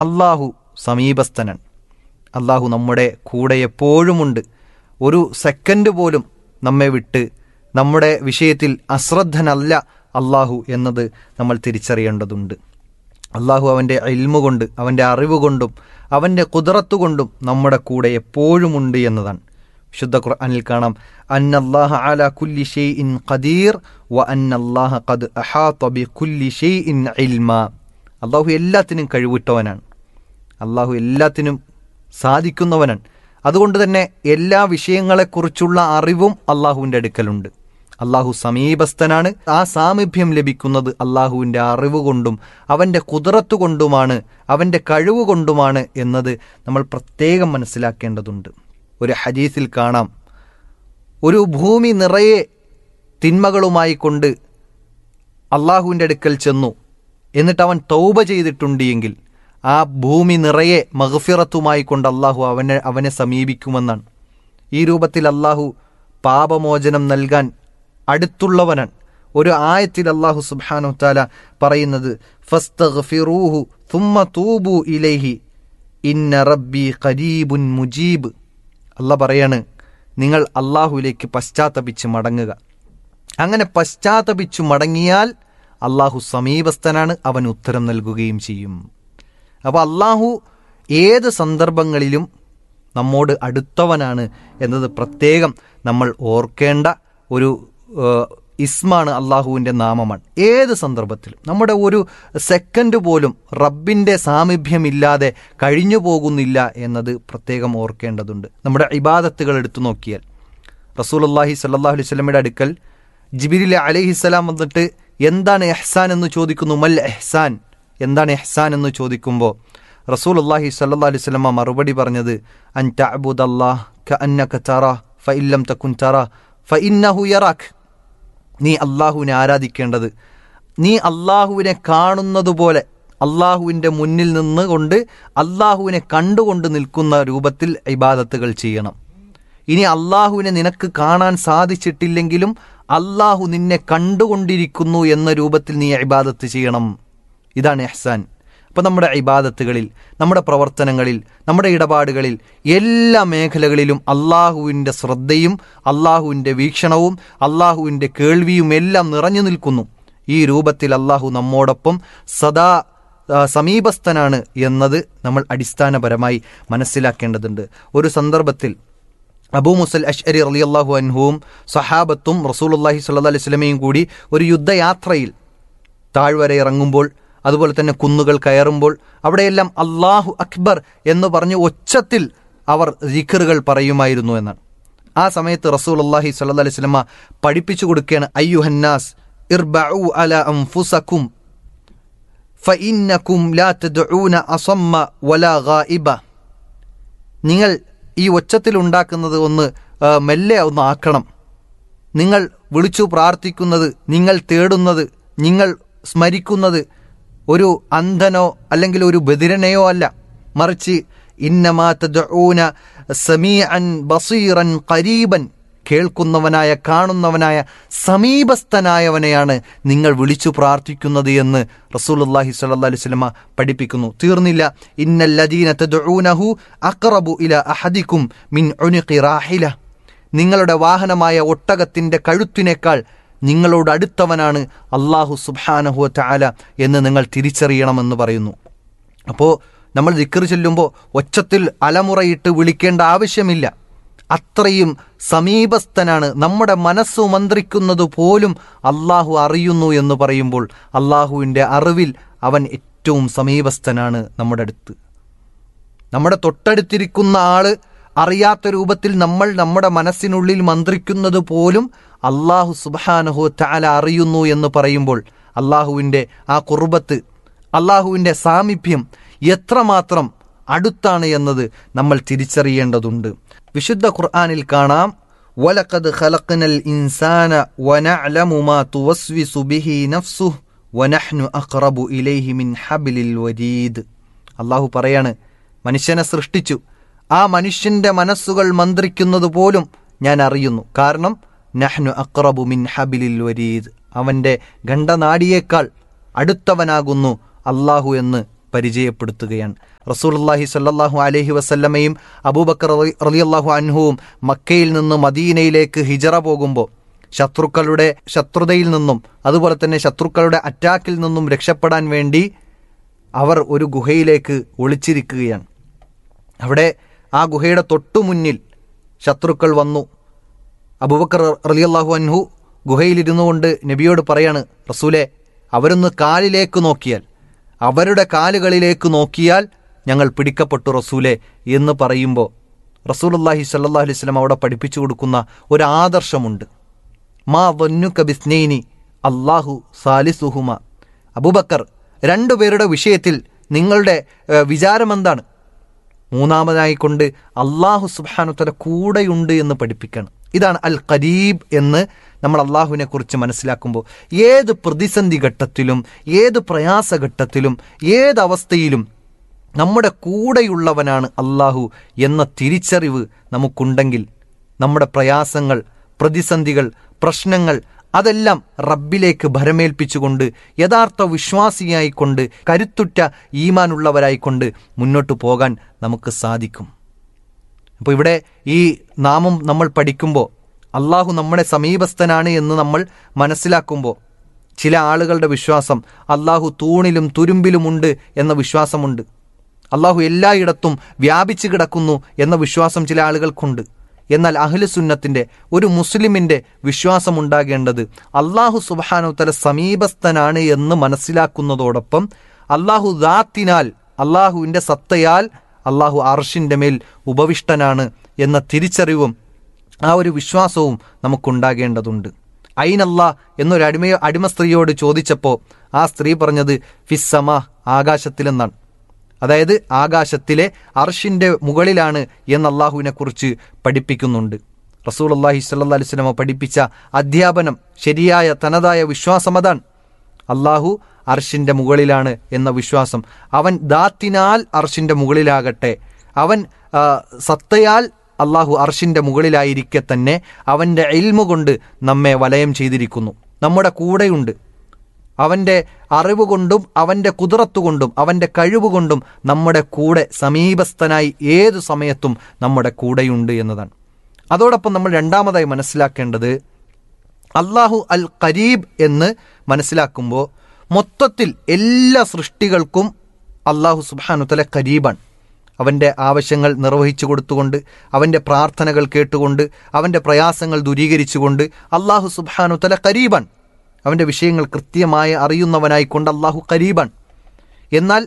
അള്ളാഹു സമീപസ്ഥനാണ് അള്ളാഹു നമ്മുടെ കൂടെ എപ്പോഴുമുണ്ട് ഒരു സെക്കൻഡ് പോലും നമ്മെ വിട്ട് നമ്മുടെ വിഷയത്തിൽ അശ്രദ്ധനല്ല അള്ളാഹു എന്നത് നമ്മൾ തിരിച്ചറിയേണ്ടതുണ്ട് അള്ളാഹു അവൻ്റെ ഇൽമു കൊണ്ട് അവൻ്റെ അറിവ് കൊണ്ടും അവൻ്റെ കുതിരത്തു കൊണ്ടും നമ്മുടെ കൂടെ എപ്പോഴുമുണ്ട് എന്നതാണ് വിശുദ്ധ ഖുർആനിൽ കാണാം അന്നല്ലാഹ അല കുല്ലി ഷെയ്ഇൻ ഖദീർ വ അന്നല്ലാഹ ഖദ് അഹാത ബി കുല്ലി ഷെയ്ഇൻ ഇൽമ അള്ളാഹു എല്ലാത്തിനും കഴിവുറ്റവനാണ് അള്ളാഹു എല്ലാത്തിനും സാധിക്കുന്നവനാണ് അതുകൊണ്ട് തന്നെ എല്ലാ വിഷയങ്ങളെക്കുറിച്ചുള്ള അറിവും അള്ളാഹുവിൻ്റെ അടുക്കലുണ്ട് അള്ളാഹു സമീപസ്ഥനാണ് ആ സാമീപ്യം ലഭിക്കുന്നത് അള്ളാഹുവിൻ്റെ അറിവ് കൊണ്ടും അവൻ്റെ കുതിരത്ത് കൊണ്ടുമാണ് അവൻ്റെ കഴിവ് കൊണ്ടുമാണ് എന്നത് നമ്മൾ പ്രത്യേകം മനസ്സിലാക്കേണ്ടതുണ്ട് ഒരു ഹദീസിൽ കാണാം ഒരു ഭൂമി നിറയെ തിന്മകളുമായി കൊണ്ട് അള്ളാഹുവിൻ്റെ അടുക്കൽ ചെന്നു എന്നിട്ട് അവൻ തൗബ ചെയ്തിട്ടുണ്ട് എങ്കിൽ ആ ഭൂമി നിറയെ മഹഫിറത്തുമായി കൊണ്ട് അള്ളാഹു അവനെ അവനെ സമീപിക്കുമെന്നാണ് ഈ രൂപത്തിൽ അള്ളാഹു പാപമോചനം നൽകാൻ അടുത്തുള്ളവനാണ് ഒരു ആയത്തിൽ അള്ളാഹു സുബ്ഹാനു താല പറയുന്നത് ഫസ്തഗ്ഫിറൂഹു തുമ്മ തൂബു ഇലൈഹി ഇന്ന റബ്ബി ഖരീബുൻ മുജീബ് അല്ല പറയാണ് നിങ്ങൾ അള്ളാഹുവിലേക്ക് പശ്ചാത്തപിച്ച് മടങ്ങുക അങ്ങനെ പശ്ചാത്തപിച്ചു മടങ്ങിയാൽ അള്ളാഹു സമീപസ്ഥനാണ് അവൻ ഉത്തരം നൽകുകയും ചെയ്യും അപ്പോൾ അള്ളാഹു ഏത് സന്ദർഭങ്ങളിലും നമ്മോട് അടുത്തവനാണ് എന്നത് പ്രത്യേകം നമ്മൾ ഓർക്കേണ്ട ഒരു ഏഹ്, ഇസ്മാണ് അള്ളാഹുവിൻ്റെ നാമമാണ് ഏത് സന്ദർഭത്തിലും നമ്മുടെ ഒരു സെക്കൻഡ് പോലും റബ്ബിൻ്റെ സാമീപ്യമില്ലാതെ കഴിഞ്ഞു പോകുന്നില്ല എന്നത് പ്രത്യേകം ഓർക്കേണ്ടതുണ്ട് നമ്മുടെ ഇബാദത്തുകൾ എടുത്തു നോക്കിയാൽ റസൂലുള്ളാഹി സല്ലല്ലാഹു അലൈഹി വസല്ലമയുടെ അടുക്കൽ ജിബിരിൽ അലൈഹിസ്സലാം വന്നിട്ട് എന്താണ് എഹ്സാൻ എന്ന് ചോദിക്കുന്നു മൽ എഹ്സാൻ എന്താണ് എഹ്സാൻ എന്ന് ചോദിക്കുമ്പോൾ റസൂൽ അള്ളാഹി സല്ലാ അലൈഹി സ്വലമ മറുപടി പറഞ്ഞത് അൻ തഅബുദല്ലാഹ് ക അന്നക തറ ഫ ഇല്ലം തക്കുൻ തറ ഫ ഇന്നഹു യറാഖ് നീ അള്ളാഹുവിനെ ആരാധിക്കേണ്ടത് നീ അള്ളാഹുവിനെ കാണുന്നത് പോലെ അള്ളാഹുവിൻ്റെ മുന്നിൽ നിന്ന് കൊണ്ട് അള്ളാഹുവിനെ കണ്ടുകൊണ്ട് നിൽക്കുന്ന രൂപത്തിൽ ഇബാദത്തുകൾ ചെയ്യണം ഇനി അള്ളാഹുവിനെ നിനക്ക് കാണാൻ സാധിച്ചിട്ടില്ലെങ്കിലും അള്ളാഹു നിന്നെ കണ്ടുകൊണ്ടിരിക്കുന്നു എന്ന രൂപത്തിൽ നീ ഇബാദത്ത് ചെയ്യണം ഇതാണ് എഹ്സാൻ അപ്പം നമ്മുടെ ഇബാദത്തുകളിൽ നമ്മുടെ പ്രവർത്തനങ്ങളിൽ നമ്മുടെ ഇടപാടുകളിൽ എല്ലാ മേഖലകളിലും അള്ളാഹുവിൻ്റെ ശ്രദ്ധയും അള്ളാഹുവിൻ്റെ വീക്ഷണവും അള്ളാഹുവിൻ്റെ കേൾവിയും എല്ലാം നിറഞ്ഞു നിൽക്കുന്നു ഈ രൂപത്തിൽ അള്ളാഹു നമ്മോടൊപ്പം സദാ ആ, സമീപസ്ഥനാണ് എന്നത് നമ്മൾ അടിസ്ഥാനപരമായി മനസ്സിലാക്കേണ്ടതുണ്ട് ഒരു സന്ദർഭത്തിൽ അബൂ മുസൽ അഷ്അരി റളിയല്ലാഹു അൻഹുവും സഹാബത്തും റസൂലുള്ളാഹി സ്വല്ലല്ലാഹി അലൈഹി വസല്ലമയും കൂടി ഒരു യുദ്ധയാത്രയിൽ താഴ്വര ഇറങ്ങുമ്പോൾ അതുപോലെ തന്നെ കുന്നുകൾ കയറുമ്പോൾ അവിടെയെല്ലാം അള്ളാഹു അക്ബർ എന്ന് പറഞ്ഞ് ഒച്ചത്തിൽ അവർ ദിഖറുകൾ പറയുമായിരുന്നു എന്നാണ് ആ സമയത്ത് റസൂൽ അള്ളാഹി സ്വല്ലല്ലാഹി അലൈഹി വസല്ലമ പഠിപ്പിച്ചു കൊടുക്കുകയാണ് അയ്യുഹന്നാസ് ഇർബഉ അല അൻഫുസക്കും ഫഇന്നകും ലാ തദ്ഊന അസമ്മ വലാ ഗായിബ നിങ്ങൾ ഈ ഒച്ചത്തിൽ ഉണ്ടാക്കുന്നത് ഒന്ന് ആ, മെല്ലെ ഒന്ന് ആക്കണം നിങ്ങൾ വിളിച്ചു പ്രാർത്ഥിക്കുന്നത് നിങ്ങൾ തേടുന്നത് നിങ്ങൾ സ്മരിക്കുന്നത് ഒരു അന്ധനോ അല്ലെങ്കിൽ ഒരു ബദിരനെയോ അല്ല മറിച്ച് ഇന്നമാ തദ്ഊന സമീഅൻ ബസീറൻ ഖരീബൻ കേൾക്കുന്നവനായ കാണുന്നവനായ സമീപസ്ഥനായവനെയാണ് നിങ്ങൾ വിളിച്ചു പ്രാർത്ഥിക്കുന്നത് എന്ന് റസൂലുള്ളാഹി സ്വല്ലല്ലാഹി അലൈഹി വസല്ലമ പഠിപ്പിക്കുന്നു തീർന്നില്ല ഇന്നല്ലദീന തദ്ഊനഹു അഖറബു ഇല അഹദിക്കും മിൻ ഉനുഖി റാഹില നിങ്ങളുടെ വാഹനമായ ഒട്ടകത്തിന്റെ കഴുത്തിനേക്കാൾ നിങ്ങളോട് അടുത്തവനാണ് അള്ളാഹു സുബ്ഹാനഹു തആല എന്ന് നിങ്ങൾ തിരിച്ചറിയണമെന്ന് പറയുന്നു അപ്പോൾ നമ്മൾ ദിക്കർ ചൊല്ലുമ്പോൾ ഒച്ചത്തിൽ അലമുറയിട്ട് വിളിക്കേണ്ട ആവശ്യമില്ല അത്രയും സമീപസ്ഥനാണ് നമ്മുടെ മനസ്സു മന്ത്രിക്കുന്നത് പോലും അള്ളാഹു അറിയുന്നു എന്ന് പറയുമ്പോൾ അള്ളാഹുവിൻ്റെ അറിവിൽ അവൻ ഏറ്റവും സമീപസ്ഥനാണ് നമ്മുടെ അടുത്ത് നമ്മുടെ തൊട്ടടുത്തിരിക്കുന്ന ആള് അറിയാത്ത രൂപത്തിൽ നമ്മൾ നമ്മുടെ മനസ്സിനുള്ളിൽ മന്ത്രിക്കുന്നത് പോലും അള്ളാഹു സുബാനഹു താല അറിയുന്നു എന്ന് പറയുമ്പോൾ അള്ളാഹുവിൻ്റെ ആ കുർബത്ത് അള്ളാഹുവിൻ്റെ സാമീപ്യം എത്രമാത്രം അടുത്താണ് എന്നത് നമ്മൾ തിരിച്ചറിയേണ്ടതുണ്ട് വിശുദ്ധ ഖുർആനിൽ കാണാം വലഖദ് ഖലഖ്നൽ ഇൻസാന വനഅലമു മാ തുവസ്വിസു ബിഹി നഫ്സുഹു വനഹ്നു അഖ്റബു ഇലൈഹി മിൻ ഹബ്ലിൽ വരീദ് അള്ളാഹു പറയാണ് മനുഷ്യനെ സൃഷ്ടിച്ചു ആ മനുഷ്യന്റെ മനസ്സുകൾ മന്ത്രിക്കുന്നത് പോലും ഞാൻ അറിയുന്നു കാരണം നഹ്നു അക്റബു മിൻ ഹബിലിൽ വരീദ് അവന്റെ ഗണ്ഡനാടിയേക്കാൾ അടുത്തവനാകുന്നു അള്ളാഹു എന്ന് പരിചയപ്പെടുത്തുകയാണ് റസൂലുള്ളാഹി സ്വല്ലല്ലാഹു അലൈഹി വസല്ലമയും അബൂബക്കർ റളിയല്ലാഹു അൻഹുവും മക്കയിൽ നിന്ന് മദീനയിലേക്ക് ഹിജറ പോകുമ്പോൾ ശത്രുക്കളുടെ ശത്രുതയിൽ നിന്നും അതുപോലെ തന്നെ ശത്രുക്കളുടെ അറ്റാക്കിൽ നിന്നും രക്ഷപ്പെടാൻ വേണ്ടി അവർ ഒരു ഗുഹയിലേക്ക് ഒളിച്ചിരിക്കുകയാണ് അവിടെ ആ ഗുഹയുടെ തൊട്ടു മുന്നിൽ ശത്രുക്കൾ വന്നു അബൂബക്കർ റളിയല്ലാഹു അൻഹു ഗുഹയിലിരുന്നു കൊണ്ട് നബിയോട് പറയാണ് റസൂലെ അവരൊന്ന് കാലിലേക്ക് നോക്കിയാൽ അവരുടെ കാലുകളിലേക്ക് നോക്കിയാൽ ഞങ്ങൾ പിടിക്കപ്പെട്ടു റസൂലെ എന്ന് പറയുമ്പോൾ റസൂലുള്ളാഹി സ്വല്ലല്ലാഹു അലൈഹി വസല്ലം അവിടെ പഠിപ്പിച്ചു കൊടുക്കുന്ന ഒരു ആദർശമുണ്ട് മാ വന്നുക ബിസ്നൈനി അള്ളാഹു സാലിസുഹുമ അബൂബക്കർ രണ്ടുപേരുടെ വിഷയത്തിൽ നിങ്ങളുടെ ഏഹ്, വിചാരമെന്താണ് മൂന്നാമതായി കൊണ്ട് അള്ളാഹു സുബാനുത്തല കൂടെയുണ്ട് എന്ന് പഠിപ്പിക്കണം ഇതാണ് അൽ ഖരീബ് എന്ന് നമ്മൾ അള്ളാഹുവിനെ കുറിച്ച് മനസ്സിലാക്കുമ്പോൾ ഏത് പ്രതിസന്ധി ഘട്ടത്തിലും ഏത് പ്രയാസഘട്ടത്തിലും ഏതവസ്ഥയിലും നമ്മുടെ കൂടെയുള്ളവനാണ് അള്ളാഹു എന്ന തിരിച്ചറിവ് നമുക്കുണ്ടെങ്കിൽ നമ്മുടെ പ്രയാസങ്ങൾ പ്രതിസന്ധികൾ പ്രശ്നങ്ങൾ അതെല്ലാം റബ്ബിലേക്ക് ഭരമേൽപ്പിച്ചുകൊണ്ട് യഥാർത്ഥ വിശ്വാസിയായിക്കൊണ്ട് കരുത്തുറ്റ ഈമാനുള്ളവരായിക്കൊണ്ട് മുന്നോട്ട് പോകാൻ നമുക്ക് സാധിക്കും അപ്പോൾ ഇവിടെ ഈ നാമം നമ്മൾ പഠിക്കുമ്പോൾ അള്ളാഹു നമ്മുടെ സമീപസ്ഥനാണ് എന്ന് നമ്മൾ മനസ്സിലാക്കുമ്പോൾ ചില ആളുകളുടെ വിശ്വാസം അള്ളാഹു തൂണിലും തുരുമ്പിലുമുണ്ട് എന്ന വിശ്വാസമുണ്ട് അള്ളാഹു എല്ലായിടത്തും വ്യാപിച്ചു കിടക്കുന്നു എന്ന വിശ്വാസം ചില ആളുകൾക്കുണ്ട് എന്നാൽ അഹ്ലുസുന്നത്തിന്റെ ഒരു മുസ്ലിമിന്റെ വിശ്വാസം ഉണ്ടാകേണ്ടത് അള്ളാഹു സുബാനുത്തല സമീപസ്ഥനാണ് എന്ന് മനസ്സിലാക്കുന്നതോടൊപ്പം അള്ളാഹു ദാത്തിനാൽ അള്ളാഹുവിന്റെ സത്തയാൽ അള്ളാഹു അർഷിന്റെ മേൽ ഉപവിഷ്ടനാണ് എന്ന തിരിച്ചറിവും ആ ഒരു വിശ്വാസവും നമുക്കുണ്ടാകേണ്ടതുണ്ട് ഐനല്ല എന്നൊരു അടിമയോ അടിമ സ്ത്രീയോട് ചോദിച്ചപ്പോൾ ആ സ്ത്രീ പറഞ്ഞത് ഫിസ്സമ ആകാശത്തിലെന്നാണ് അതായത് ആകാശത്തിലെ അർഷിന്റെ മുകളിലാണ് എന്ന് അള്ളാഹുവിനെ കുറിച്ച് പഠിപ്പിക്കുന്നുണ്ട് റസൂൽ അള്ളാഹി സ്വല്ലാ അലിസ്ലമ പഠിപ്പിച്ച അധ്യാപനം ശരിയായ തനതായ വിശ്വാസം അതാണ് അള്ളാഹു അർഷിന്റെ മുകളിലാണ് എന്ന വിശ്വാസം അവൻ ദാത്തിനാൽ അർഷിന്റെ മുകളിലാകട്ടെ അവൻ ആ, സത്തയാൽ അള്ളാഹു അർഷിന്റെ മുകളിലായിരിക്കെ തന്നെ അവന്റെ എൽമു കൊണ്ട് നമ്മെ വലയം ചെയ്തിരിക്കുന്നു നമ്മുടെ കൂടെയുണ്ട് അവൻ്റെ അറിവ് കൊണ്ടും അവൻ്റെ കുതിറത്തുകൊണ്ടും അവൻ്റെ കഴിവുകൊണ്ടും നമ്മുടെ കൂടെ സമീപസ്ഥനായി ഏതു സമയത്തും നമ്മുടെ കൂടെയുണ്ട് എന്നതാണ് അതോടൊപ്പം നമ്മൾ രണ്ടാമതായി മനസ്സിലാക്കേണ്ടത് അള്ളാഹു അൽ കരീബ് എന്ന് മനസ്സിലാക്കുമ്പോൾ മൊത്തത്തിൽ എല്ലാ സൃഷ്ടികൾക്കും അള്ളാഹു സുബാനുത്തല കരീബാണ് അവൻ്റെ ആവശ്യങ്ങൾ നിർവഹിച്ചു കൊടുത്തുകൊണ്ട് അവൻ്റെ പ്രാർത്ഥനകൾ കേട്ടുകൊണ്ട് അവൻ്റെ പ്രയാസങ്ങൾ ദൂരീകരിച്ചുകൊണ്ട് അള്ളാഹു സുബാനുത്തല കരീബാണ് അവൻ്റെ വിഷയങ്ങൾ കൃത്യമായി അറിയുന്നവനായിക്കൊണ്ട് അള്ളാഹു കരീബാണ് എന്നാൽ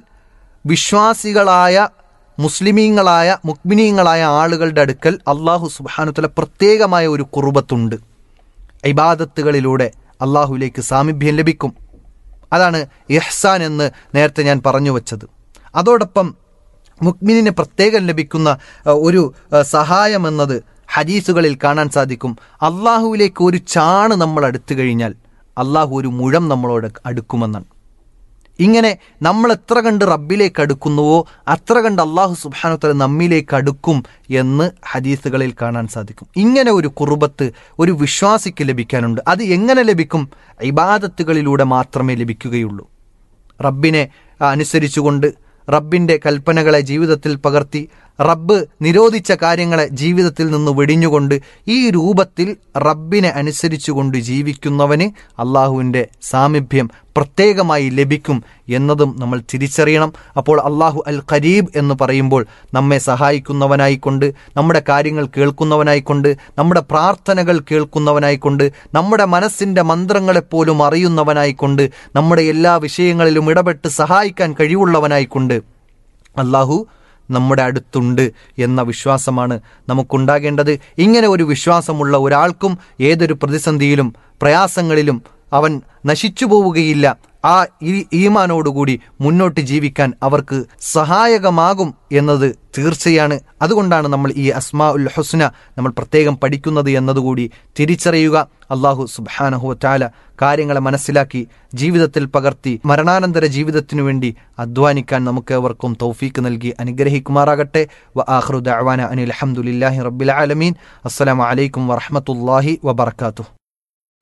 വിശ്വാസികളായ മുസ്ലിമീങ്ങളായ മുക്മിനീങ്ങളായ ആളുകളുടെ അടുക്കൽ അള്ളാഹു സുബാനുത്തല പ്രത്യേകമായ ഒരു കുറുബത്തുണ്ട് ഇബാദത്തുകളിലൂടെ അള്ളാഹുവിലേക്ക് സാമീപ്യം ലഭിക്കും അതാണ് ഇഹ്സാൻ എന്ന് നേരത്തെ ഞാൻ പറഞ്ഞു വച്ചത് അതോടൊപ്പം മുക്മിനിന് പ്രത്യേകം ലഭിക്കുന്ന അഹ്, ഒരു അഹ്, സഹായം എന്നത് ഹദീസുകളിൽ കാണാൻ സാധിക്കും അള്ളാഹുവിലേക്ക് ഒരു ചാണ് നമ്മൾ അടുത്തു കഴിഞ്ഞാൽ അള്ളാഹു ഒരു മുഴം നമ്മളോട് അടുക്കുമെന്നാണ് ഇങ്ങനെ നമ്മൾ എത്ര കണ്ട് റബ്ബിലേക്ക് അടുക്കുന്നുവോ അത്ര കണ്ട് അള്ളാഹു സുബാനുത്തല നമ്മിലേക്ക് അടുക്കും എന്ന് ഹദീസുകളിൽ കാണാൻ സാധിക്കും ഇങ്ങനെ ഒരു കുറുബത്ത് ഒരു വിശ്വാസിക്ക് ലഭിക്കാനുണ്ട് അത് എങ്ങനെ ലഭിക്കും ഇബാദത്തുകളിലൂടെ മാത്രമേ ലഭിക്കുകയുള്ളൂ റബ്ബിനെ ആ, അനുസരിച്ചുകൊണ്ട് റബ്ബിന്റെ കൽപ്പനകളെ ജീവിതത്തിൽ പകർത്തി റബ്ബ് നിരോധിച്ച കാര്യങ്ങളെ ജീവിതത്തിൽ നിന്ന് വെടിഞ്ഞുകൊണ്ട് ഈ രൂപത്തിൽ റബ്ബിനെ അനുസരിച്ചുകൊണ്ട് ജീവിക്കുന്നവന് അള്ളാഹുവിൻ്റെ സാമീപ്യം പ്രത്യേകമായി ലഭിക്കും എന്നതും നമ്മൾ തിരിച്ചറിയണം അപ്പോൾ അള്ളാഹു അൽ ഖരീബ് എന്ന് പറയുമ്പോൾ നമ്മെ സഹായിക്കുന്നവനായിക്കൊണ്ട് നമ്മുടെ കാര്യങ്ങൾ കേൾക്കുന്നവനായിക്കൊണ്ട് നമ്മുടെ പ്രാർത്ഥനകൾ കേൾക്കുന്നവനായിക്കൊണ്ട് നമ്മുടെ മനസ്സിൻ്റെ മന്ത്രങ്ങളെപ്പോലും അറിയുന്നവനായിക്കൊണ്ട് നമ്മുടെ എല്ലാ വിഷയങ്ങളിലും ഇടപെട്ട് സഹായിക്കാൻ കഴിവുള്ളവനായിക്കൊണ്ട് അള്ളാഹു നമ്മുടെ അടുത്തുണ്ട് എന്ന വിശ്വാസമാണ് നമുക്കുണ്ടാകേണ്ടത് ഇങ്ങനെ ഒരു വിശ്വാസമുള്ള ഒരാൾക്കും ഏതൊരു പ്രതിസന്ധിയിലും പ്രയാസങ്ങളിലും അവൻ നശിച്ചു പോവുകയില്ല ആ ഈ- ഈമാനോടുകൂടി മുന്നോട്ട് ജീവിക്കാൻ അവർക്ക് സഹായകമാകും എന്നത് തീർച്ചയാണ് അതുകൊണ്ടാണ് നമ്മൾ ഈ അസ്മാ ഉൽ ഹുസ്ന നമ്മൾ പ്രത്യേകം പഠിക്കുന്നത് എന്നതുകൂടി തിരിച്ചറിയുക അള്ളാഹു സുബാനഹു ചാല കാര്യങ്ങളെ മനസ്സിലാക്കി ജീവിതത്തിൽ പകർത്തി മരണാനന്തര ജീവിതത്തിനു വേണ്ടി അധ്വാനിക്കാൻ നമുക്ക് അവർക്കും തൗഫീക്ക് നൽകി അനുഗ്രഹിക്കുമാറാകട്ടെ വ ആഖ്റു ദഅവാന അനിൽ അൽഹംദുലില്ലാഹി റബ്ബിൽ ആലമീൻ അസ്സലാമു അലൈക്കും വറഹ്മത്തുള്ളാഹി വബറകാതുഹു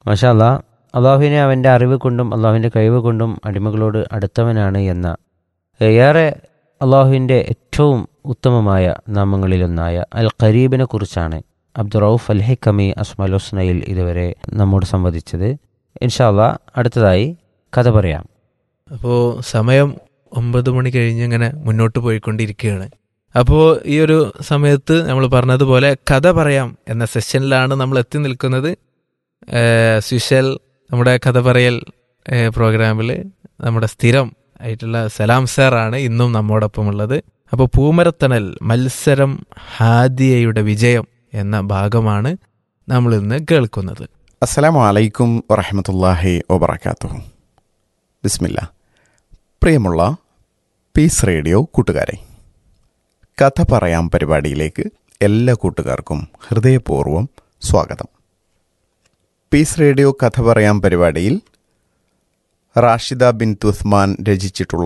മാഷാല്ല അള്ളാഹുവിനെ അവൻ്റെ അറിവ് കൊണ്ടും അള്ളാഹുവിൻ്റെ കഴിവ് കൊണ്ടും അടിമകളോട് അടുത്തവനാണ് എന്ന ഏറെ അള്ളാഹുവിൻ്റെ ഏറ്റവും ഉത്തമമായ നാമങ്ങളിലൊന്നായ അൽ ഖരീബിനെ കുറിച്ചാണ് അബ്ദുറൌഫ് അൽ ഹെക്കമി അസ്മൽ ഹുസ്നയിൽ ഇതുവരെ നമ്മോട് സംവദിച്ചത് ഇൻഷാല്ല അടുത്തതായി കഥ പറയാം അപ്പോൾ സമയം ഒമ്പത് മണി കഴിഞ്ഞ് ഇങ്ങനെ മുന്നോട്ട് പോയിക്കൊണ്ടിരിക്കുകയാണ് അപ്പോൾ ഈ ഒരു സമയത്ത് നമ്മൾ പറഞ്ഞതുപോലെ കഥ പറയാം എന്ന സെഷനിലാണ് നമ്മൾ എത്തി നിൽക്കുന്നത് സ്വിഷൽ നമ്മുടെ കഥ പറയൽ പ്രോഗ്രാമിൽ നമ്മുടെ സ്ഥിരം ആയിട്ടുള്ള സലാം സാറാണ് ഇന്നും നമ്മോടൊപ്പം ഉള്ളത് അപ്പോൾ പൂമരത്തണൽ മത്സരം ഹാദിയയുടെ വിജയം എന്ന ഭാഗമാണ് നമ്മൾ ഇന്ന് കേൾക്കുന്നത് അസ്സലാമു അലൈക്കും വറഹമത്തല്ലാഹി വബർക്കാത്തു ബിസ്മില്ല പ്രിയമുള്ള പീസ് റേഡിയോ കൂട്ടുകാരെ കഥ പറയാം പരിപാടിയിലേക്ക് എല്ലാ കൂട്ടുകാർക്കും ഹൃദയപൂർവ്വം സ്വാഗതം പീസ് റേഡിയോ കഥ പറയാം പരിപാടിയിൽ റാഷിദ ബിൻ തുസ്മാൻ രചിച്ചിട്ടുള്ള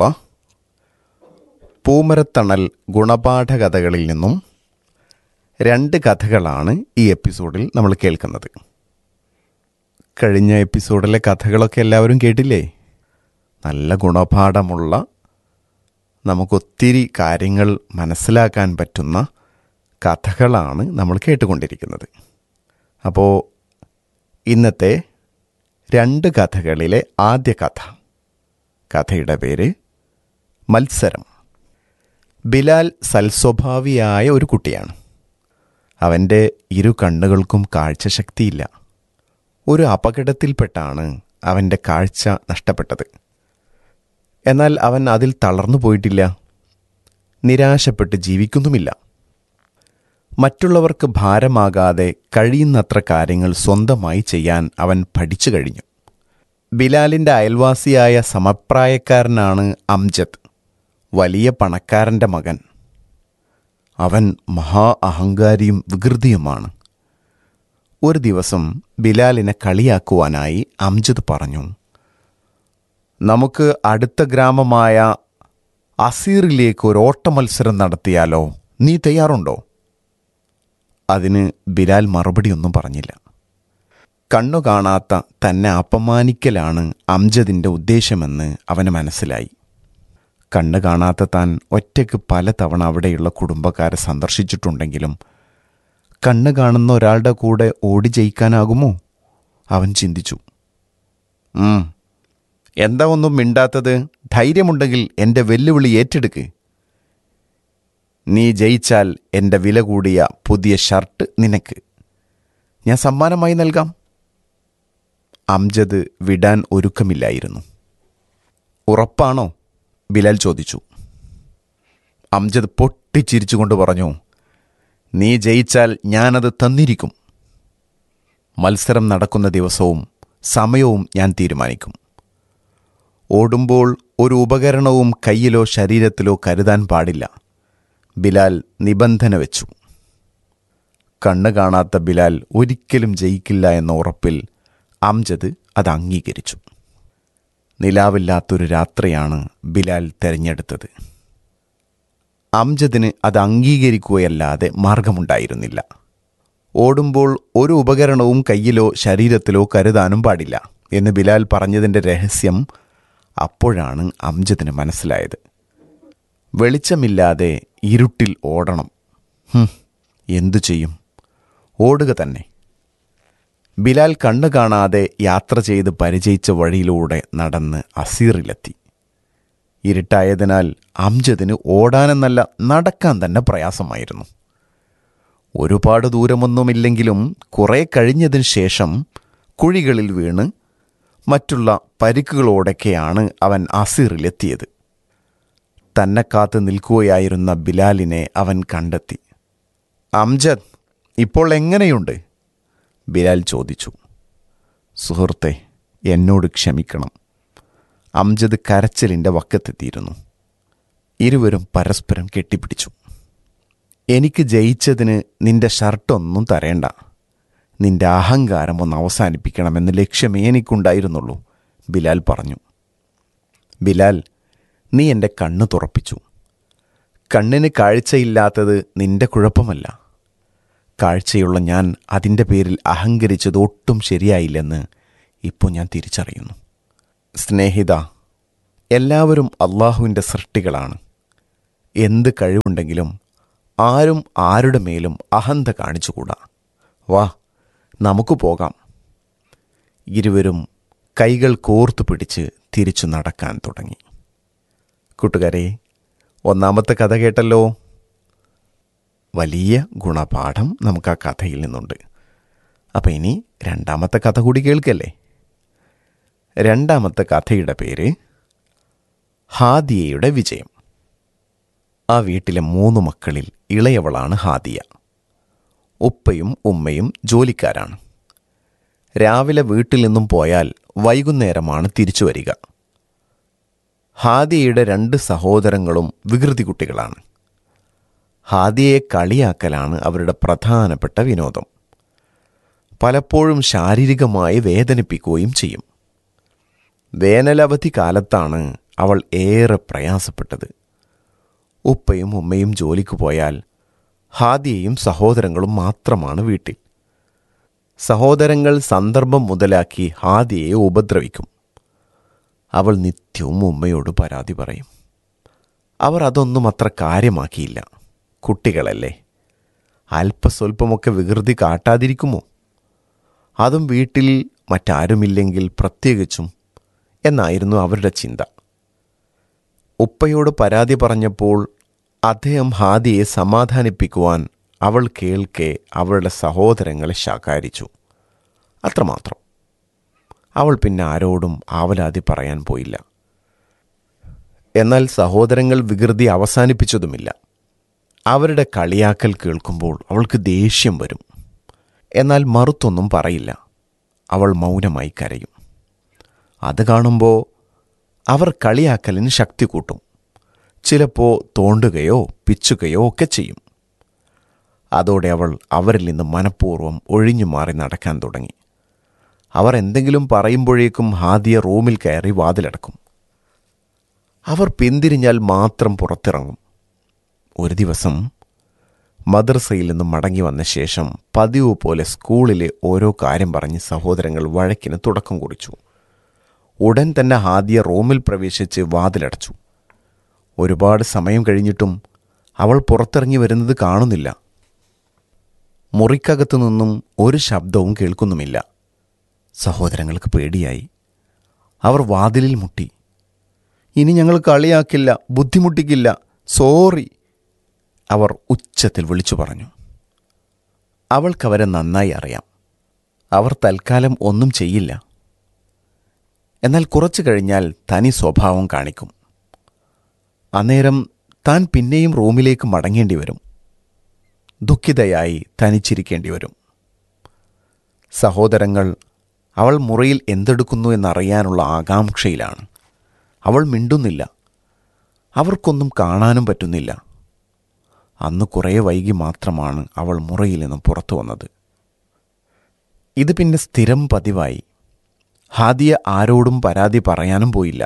പൂമരത്തണൽ ഗുണപാഠ കഥകളിൽ നിന്നും രണ്ട് കഥകളാണ് ഈ എപ്പിസോഡിൽ നമ്മൾ കേൾക്കുന്നത് കഴിഞ്ഞ എപ്പിസോഡിലെ കഥകളൊക്കെ എല്ലാവരും കേട്ടില്ലേ നല്ല ഗുണപാഠമുള്ള നമുക്കൊത്തിരി കാര്യങ്ങൾ മനസ്സിലാക്കാൻ പറ്റുന്ന കഥകളാണ് നമ്മൾ കേട്ടുകൊണ്ടിരിക്കുന്നത് അപ്പോൾ ഇന്നത്തെ രണ്ട് കഥകളിലെ ആദ്യ കഥ കഥയുടെ പേര് മത്സരം ബിലാൽ സൽസ്വഭാവിയായ ഒരു കുട്ടിയാണ് അവൻ്റെ ഇരു കണ്ണുകൾക്കും കാഴ്ചശക്തിയില്ല ഒരു അപകടത്തിൽപ്പെട്ടാണ് അവൻ്റെ കാഴ്ച നഷ്ടപ്പെട്ടത് എന്നാൽ അവൻ അതിൽ തളർന്നു പോയിട്ടില്ല നിരാശപ്പെട്ട് ജീവിക്കുന്നുമില്ല മറ്റുള്ളവർക്ക് ഭാരമാകാതെ കഴിയുന്നത്ര കാര്യങ്ങൾ സ്വന്തമായി ചെയ്യാൻ അവൻ പഠിച്ചു കഴിഞ്ഞു ബിലാലിൻ്റെ അയൽവാസിയായ സമപ്രായക്കാരനാണ് അംജദ് വലിയ പണക്കാരൻ്റെ മകൻ അവൻ മഹാ അഹങ്കാരിയും വികൃതിയുമാണ് ഒരു ദിവസം ബിലാലിനെ കളിയാക്കുവാനായി അംജദ് പറഞ്ഞു നമുക്ക് അടുത്ത ഗ്രാമമായ അസീറിലേക്ക് ഒരു ഓട്ടമത്സരം നടത്തിയാലോ നീ തയ്യാറുണ്ടോ അതിന് ബിലാൽ മറുപടിയൊന്നും പറഞ്ഞില്ല കണ്ണു കാണാത്ത തന്നെ അപമാനിക്കലാണ് അംജദിൻ്റെ ഉദ്ദേശമെന്ന് അവന് മനസ്സിലായി കണ്ണ് കാണാത്ത താൻ ഒറ്റയ്ക്ക് പലതവണ അവിടെയുള്ള കുടുംബക്കാരെ സന്ദർശിച്ചിട്ടുണ്ടെങ്കിലും കണ്ണ് കാണുന്ന ഒരാളുടെ കൂടെ ഓടി ജയിക്കാനാകുമോ അവൻ ചിന്തിച്ചു ഉം, എന്താ ഒന്നും മിണ്ടാത്തത് ധൈര്യമുണ്ടെങ്കിൽ എൻ്റെ വെല്ലുവിളി ഏറ്റെടുക്ക് നീ ജയിച്ചാൽ എൻ്റെ വില കൂടിയ പുതിയ ഷർട്ട് നിനക്ക് ഞാൻ സമ്മാനമായി നൽകാം അംജദ് വിടാൻ ഒരുക്കമില്ലായിരുന്നു ഉറപ്പാണോ ബിലാൽ ചോദിച്ചു അംജദ് പൊട്ടിച്ചിരിച്ചുകൊണ്ട് പറഞ്ഞു നീ ജയിച്ചാൽ ഞാനത് തന്നിരിക്കും മത്സരം നടക്കുന്ന ദിവസവും സമയവും ഞാൻ തീരുമാനിക്കും ഓടുമ്പോൾ ഒരു ഉപകരണവും കയ്യിലോ ശരീരത്തിലോ കരുതാൻ പാടില്ല ബിലാൽ നിബന്ധന വെച്ചു കണ്ണ് കാണാത്ത ബിലാൽ ഒരിക്കലും ജയിക്കില്ല എന്ന ഉറപ്പിൽ അംജദ് അത് അംഗീകരിച്ചു നിലാവില്ലാത്തൊരു രാത്രിയാണ് ബിലാൽ തെരഞ്ഞെടുത്തത് അംജദിന് അത് അംഗീകരിക്കുകയല്ലാതെ മാർഗമുണ്ടായിരുന്നില്ല ഓടുമ്പോൾ ഒരു ഉപകരണവും കയ്യിലോ ശരീരത്തിലോ കരുതാനും പാടില്ല എന്ന് ബിലാൽ പറഞ്ഞതിൻ്റെ രഹസ്യം അപ്പോഴാണ് അംജദിന് മനസ്സിലായത് വെളിച്ചമില്ലാതെ ഇരുട്ടിൽ ഓടണം ഹും, എന്തു ചെയ്യും ഓടുക തന്നെ ബിലാൽ കണ്ണു കാണാതെ യാത്ര ചെയ്ത് പരിചയിച്ച വഴിയിലൂടെ നടന്ന് അസീറിലെത്തി ഇരുട്ടായതിനാൽ അംജദിന് ഓടാനെന്നല്ല നടക്കാൻ തന്നെ പ്രയാസമായിരുന്നു ഒരുപാട് ദൂരമൊന്നുമില്ലെങ്കിലും കുറെ കഴിഞ്ഞതിന് ശേഷം കുഴികളിൽ വീണ് മറ്റുള്ള പരിക്കുകളോടൊക്കെയാണ് അവൻ അസീറിലെത്തിയത് തന്നെ കാത്ത് നിൽക്കുകയായിരുന്ന ബിലാലിനെ അവൻ കണ്ടെത്തി അംജദ് ഇപ്പോൾ എങ്ങനെയുണ്ട് ബിലാൽ ചോദിച്ചു സുഹൃത്തെ എന്നോട് ക്ഷമിക്കണം അംജദ് കരച്ചിലിൻ്റെ വക്കത്തെത്തിയിരുന്നു ഇരുവരും പരസ്പരം കെട്ടിപ്പിടിച്ചു എനിക്ക് ജയിച്ചതിന് നിന്റെ ഷർട്ടൊന്നും തരേണ്ട നിന്റെ അഹങ്കാരം ഒന്ന് അവസാനിപ്പിക്കണമെന്ന് ലക്ഷ്യമേ എനിക്കുണ്ടായിരുന്നുള്ളൂ ബിലാൽ പറഞ്ഞു ബിലാൽ നീ എൻ്റെ കണ്ണ് തുറപ്പിച്ചു കണ്ണിന് കാഴ്ചയില്ലാത്തത് നിന്റെ കുഴപ്പമല്ല കാഴ്ചയുള്ള ഞാൻ അതിൻ്റെ പേരിൽ അഹങ്കരിച്ചത് ഒട്ടും ശരിയായില്ലെന്ന് ഇപ്പോൾ ഞാൻ തിരിച്ചറിയുന്നു സ്നേഹിത എല്ലാവരും അള്ളാഹുവിൻ്റെ സൃഷ്ടികളാണ് എന്ത് കഴിവുണ്ടെങ്കിലും ആരും ആരുടെ മേലും അഹന്ത കാണിച്ചുകൂടാ വാ നമുക്ക് പോകാം ഇരുവരും കൈകൾ കോർത്തു പിടിച്ച് തിരിച്ചു നടക്കാൻ തുടങ്ങി കൂട്ടുകാരെ ഒന്നാമത്തെ കഥ കേട്ടല്ലോ വലിയ ഗുണപാഠം നമുക്ക് ആ കഥയിൽ നിന്നുണ്ട് അപ്പം ഇനി രണ്ടാമത്തെ കഥ കൂടി കേൾക്കല്ലേ രണ്ടാമത്തെ കഥയുടെ പേര് ഹാദിയയുടെ വിജയം ആ വീട്ടിലെ മൂന്ന് മക്കളിൽ ഇളയവളാണ് ഹാദിയ ഉപ്പയും ഉമ്മയും ജോലിക്കാരാണ് രാവിലെ വീട്ടിൽ നിന്നും പോയാൽ വൈകുന്നേരമാണ് തിരിച്ചു വരിക ഹാദിയയുടെ രണ്ട് സഹോദരങ്ങളും വികൃതി കുട്ടികളാണ് ഹാദിയയെ കളിയാക്കലാണ് അവരുടെ പ്രധാനപ്പെട്ട വിനോദം പലപ്പോഴും ശാരീരികമായി വേദനിപ്പിക്കുകയും ചെയ്യും വേനലവധി കാലത്താണ് അവൾ ഏറെ പ്രയാസപ്പെട്ടത് ഉപ്പയും ഉമ്മയും ജോലിക്ക് പോയാൽ ഹാദിയയും സഹോദരങ്ങളും മാത്രമാണ് വീട്ടിൽ സഹോദരങ്ങൾ സന്ദർഭം മുതലാക്കി ഹാദിയയെ ഉപദ്രവിക്കും അവൾ നിത്യവും ഉമ്മയോട് പരാതി പറയും അവർ അതൊന്നും അത്ര കാര്യമാക്കിയില്ല കുട്ടികളല്ലേ അല്പസ്വല്പമൊക്കെ വികൃതി കാട്ടാതിരിക്കുമോ അതും വീട്ടിൽ മറ്റാരുമില്ലെങ്കിൽ പ്രത്യേകിച്ചും എന്നായിരുന്നു അവരുടെ ചിന്ത ഉപ്പയോട് പരാതി പറഞ്ഞപ്പോൾ അദ്ദേഹം ഹാദിയെ സമാധാനിപ്പിക്കുവാൻ അവൾ കേൾക്കെ അവളുടെ സഹോദരങ്ങളെ ശകാരിച്ചു അത്രമാത്രം അവൾ പിന്നെ ആരോടും ആവലാതി പറയാൻ പോയില്ല എന്നാൽ സഹോദരങ്ങൾ വികൃതി അവസാനിപ്പിച്ചതുമില്ല അവരുടെ കളിയാക്കൽ കേൾക്കുമ്പോൾ അവൾക്ക് ദേഷ്യം വരും എന്നാൽ മറുത്തൊന്നും പറയില്ല അവൾ മൗനമായി കരയും അത് കാണുമ്പോൾ അവർ കളിയാക്കലിന് ശക്തി കൂട്ടും ചിലപ്പോൾ തോണ്ടുകയോ പിച്ചുകയോ ഒക്കെ ചെയ്യും അതോടെ അവൾ അവരിൽ നിന്ന് മനഃപൂർവ്വം ഒഴിഞ്ഞു മാറി നടക്കാൻ തുടങ്ങി അവർ എന്തെങ്കിലും പറയുമ്പോഴേക്കും ഹാദിയ റൂമിൽ കയറി വാതിലടക്കും അവർ പിന്തിരിഞ്ഞാൽ മാത്രം പുറത്തിറങ്ങും ഒരു ദിവസം മദ്രസയിൽ നിന്ന് മടങ്ങി വന്ന ശേഷം പതിവ് പോലെ സ്കൂളിലെ ഓരോ കാര്യം പറഞ്ഞ് സഹോദരങ്ങൾ വഴക്കിന് തുടക്കം കുറിച്ചു ഉടൻ തന്നെ ഹാദിയ റൂമിൽ പ്രവേശിച്ച് വാതിലടച്ചു ഒരുപാട് സമയം കഴിഞ്ഞിട്ടും അവൾ പുറത്തിറങ്ങി വരുന്നത് കാണുന്നില്ല മുറിക്കകത്തു നിന്നും ഒരു ശബ്ദവും കേൾക്കുന്നുമില്ല സഹോദരങ്ങൾക്ക് പേടിയായി അവർ വാതിലിൽ മുട്ടി ഇനി ഞങ്ങൾ കളിയാക്കില്ല ബുദ്ധിമുട്ടിക്കില്ല സോറി അവർ ഉച്ചത്തിൽ വിളിച്ചു പറഞ്ഞു അവൾക്കവരെ നന്നായി അറിയാം അവർ തൽക്കാലം ഒന്നും ചെയ്യില്ല എന്നാൽ കുറച്ചു കഴിഞ്ഞാൽ തനി സ്വഭാവം കാണിക്കും അന്നേരം താൻ പിന്നെയും റൂമിലേക്ക് മടങ്ങേണ്ടി വരും ദുഃഖിതയായി തനിച്ചിരിക്കേണ്ടി വരും സഹോദരങ്ങൾ അവൾ മുറിയിൽ എന്തെടുക്കുന്നു എന്നറിയാനുള്ള ആകാംക്ഷയിലാണ് അവൾ മിണ്ടുന്നില്ല അവർക്കൊന്നും കാണാനും പറ്റുന്നില്ല അന്ന് കുറേ വൈകി മാത്രമാണ് അവൾ മുറിയിൽ നിന്നും പുറത്തു വന്നത് ഇത് പിന്നെ സ്ഥിരം പതിവായി ഹാദിയ ആരോടും പരാതി പറയാനും പോയില്ല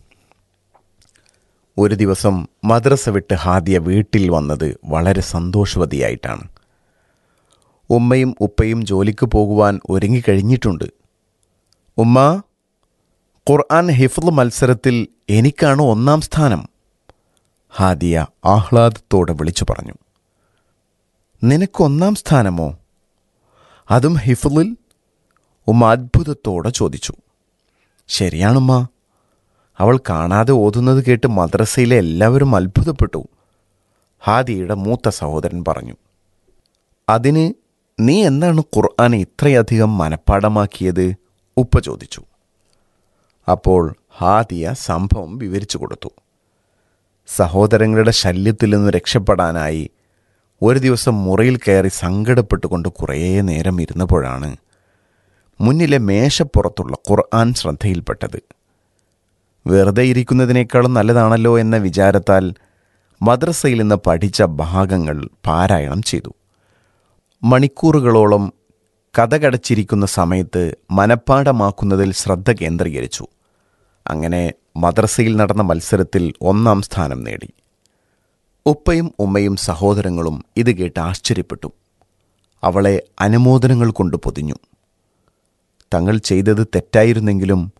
ഒരു ദിവസം മദ്രസ വിട്ട് ഹാദിയ വീട്ടിൽ വന്നത് വളരെ സന്തോഷവതിയായിട്ടാണ് ഉമ്മയും ഉപ്പയും ജോലിക്ക് പോകുവാൻ ഒരുങ്ങിക്കഴിഞ്ഞിട്ടുണ്ട് ഉമ്മ ഖുർആൻ ഹിഫ്ള് മത്സരത്തിൽ എനിക്കാണ് ഒന്നാം സ്ഥാനം ഹാദിയ ആഹ്ലാദത്തോടെ വിളിച്ചു പറഞ്ഞു നിനക്ക് ഒന്നാം സ്ഥാനമോ അതും ഹിഫ്ളിൽ ഉമ്മ അത്ഭുതത്തോടെ ചോദിച്ചു ശരിയാണുമ്മ അവൾ കാണാതെ ഓതുന്നത് കേട്ട് മദ്രസയിലെ എല്ലാവരും അത്ഭുതപ്പെട്ടു ഹാദിയുടെ മൂത്ത സഹോദരൻ പറഞ്ഞു അതിന് നീ എന്താണ് ഖുർആൻ ഇത്രയധികം മനഃപ്പാടമാക്കിയത് ഉപ്പ ചോദിച്ചു അപ്പോൾ ഹാദിയ സംഭവം വിവരിച്ചു കൊടുത്തു സഹോദരങ്ങളുടെ ശല്യത്തിൽ നിന്ന് രക്ഷപ്പെടാനായി ഒരു ദിവസം മുറിയിൽ കയറി സങ്കടപ്പെട്ടുകൊണ്ട് കുറേ നേരം ഇരുന്നപ്പോഴാണ് മുന്നിലെ മേശപ്പുറത്തുള്ള ഖുർആൻ ശ്രദ്ധയിൽപ്പെട്ടത് വെറുതെ ഇരിക്കുന്നതിനേക്കാളും നല്ലതാണല്ലോ എന്ന വിചാരത്താൽ മദ്രസയിൽ നിന്ന് പഠിച്ച ഭാഗങ്ങൾ പാരായണം ചെയ്തു മണിക്കൂറുകളോളം കഥകടച്ചിരിക്കുന്ന സമയത്ത് മനഃപ്പാടമാക്കുന്നതിൽ ശ്രദ്ധ കേന്ദ്രീകരിച്ചു അങ്ങനെ മദ്രസയിൽ നടന്ന മത്സരത്തിൽ ഒന്നാം സ്ഥാനം നേടി ഉപ്പയും ഉമ്മയും സഹോദരങ്ങളും ഇത് കേട്ട് ആശ്ചര്യപ്പെട്ടു അവളെ അനുമോദനങ്ങൾ കൊണ്ട് പൊതിഞ്ഞു തങ്ങൾ ചെയ്തത് തെറ്റായിരുന്നെങ്കിലും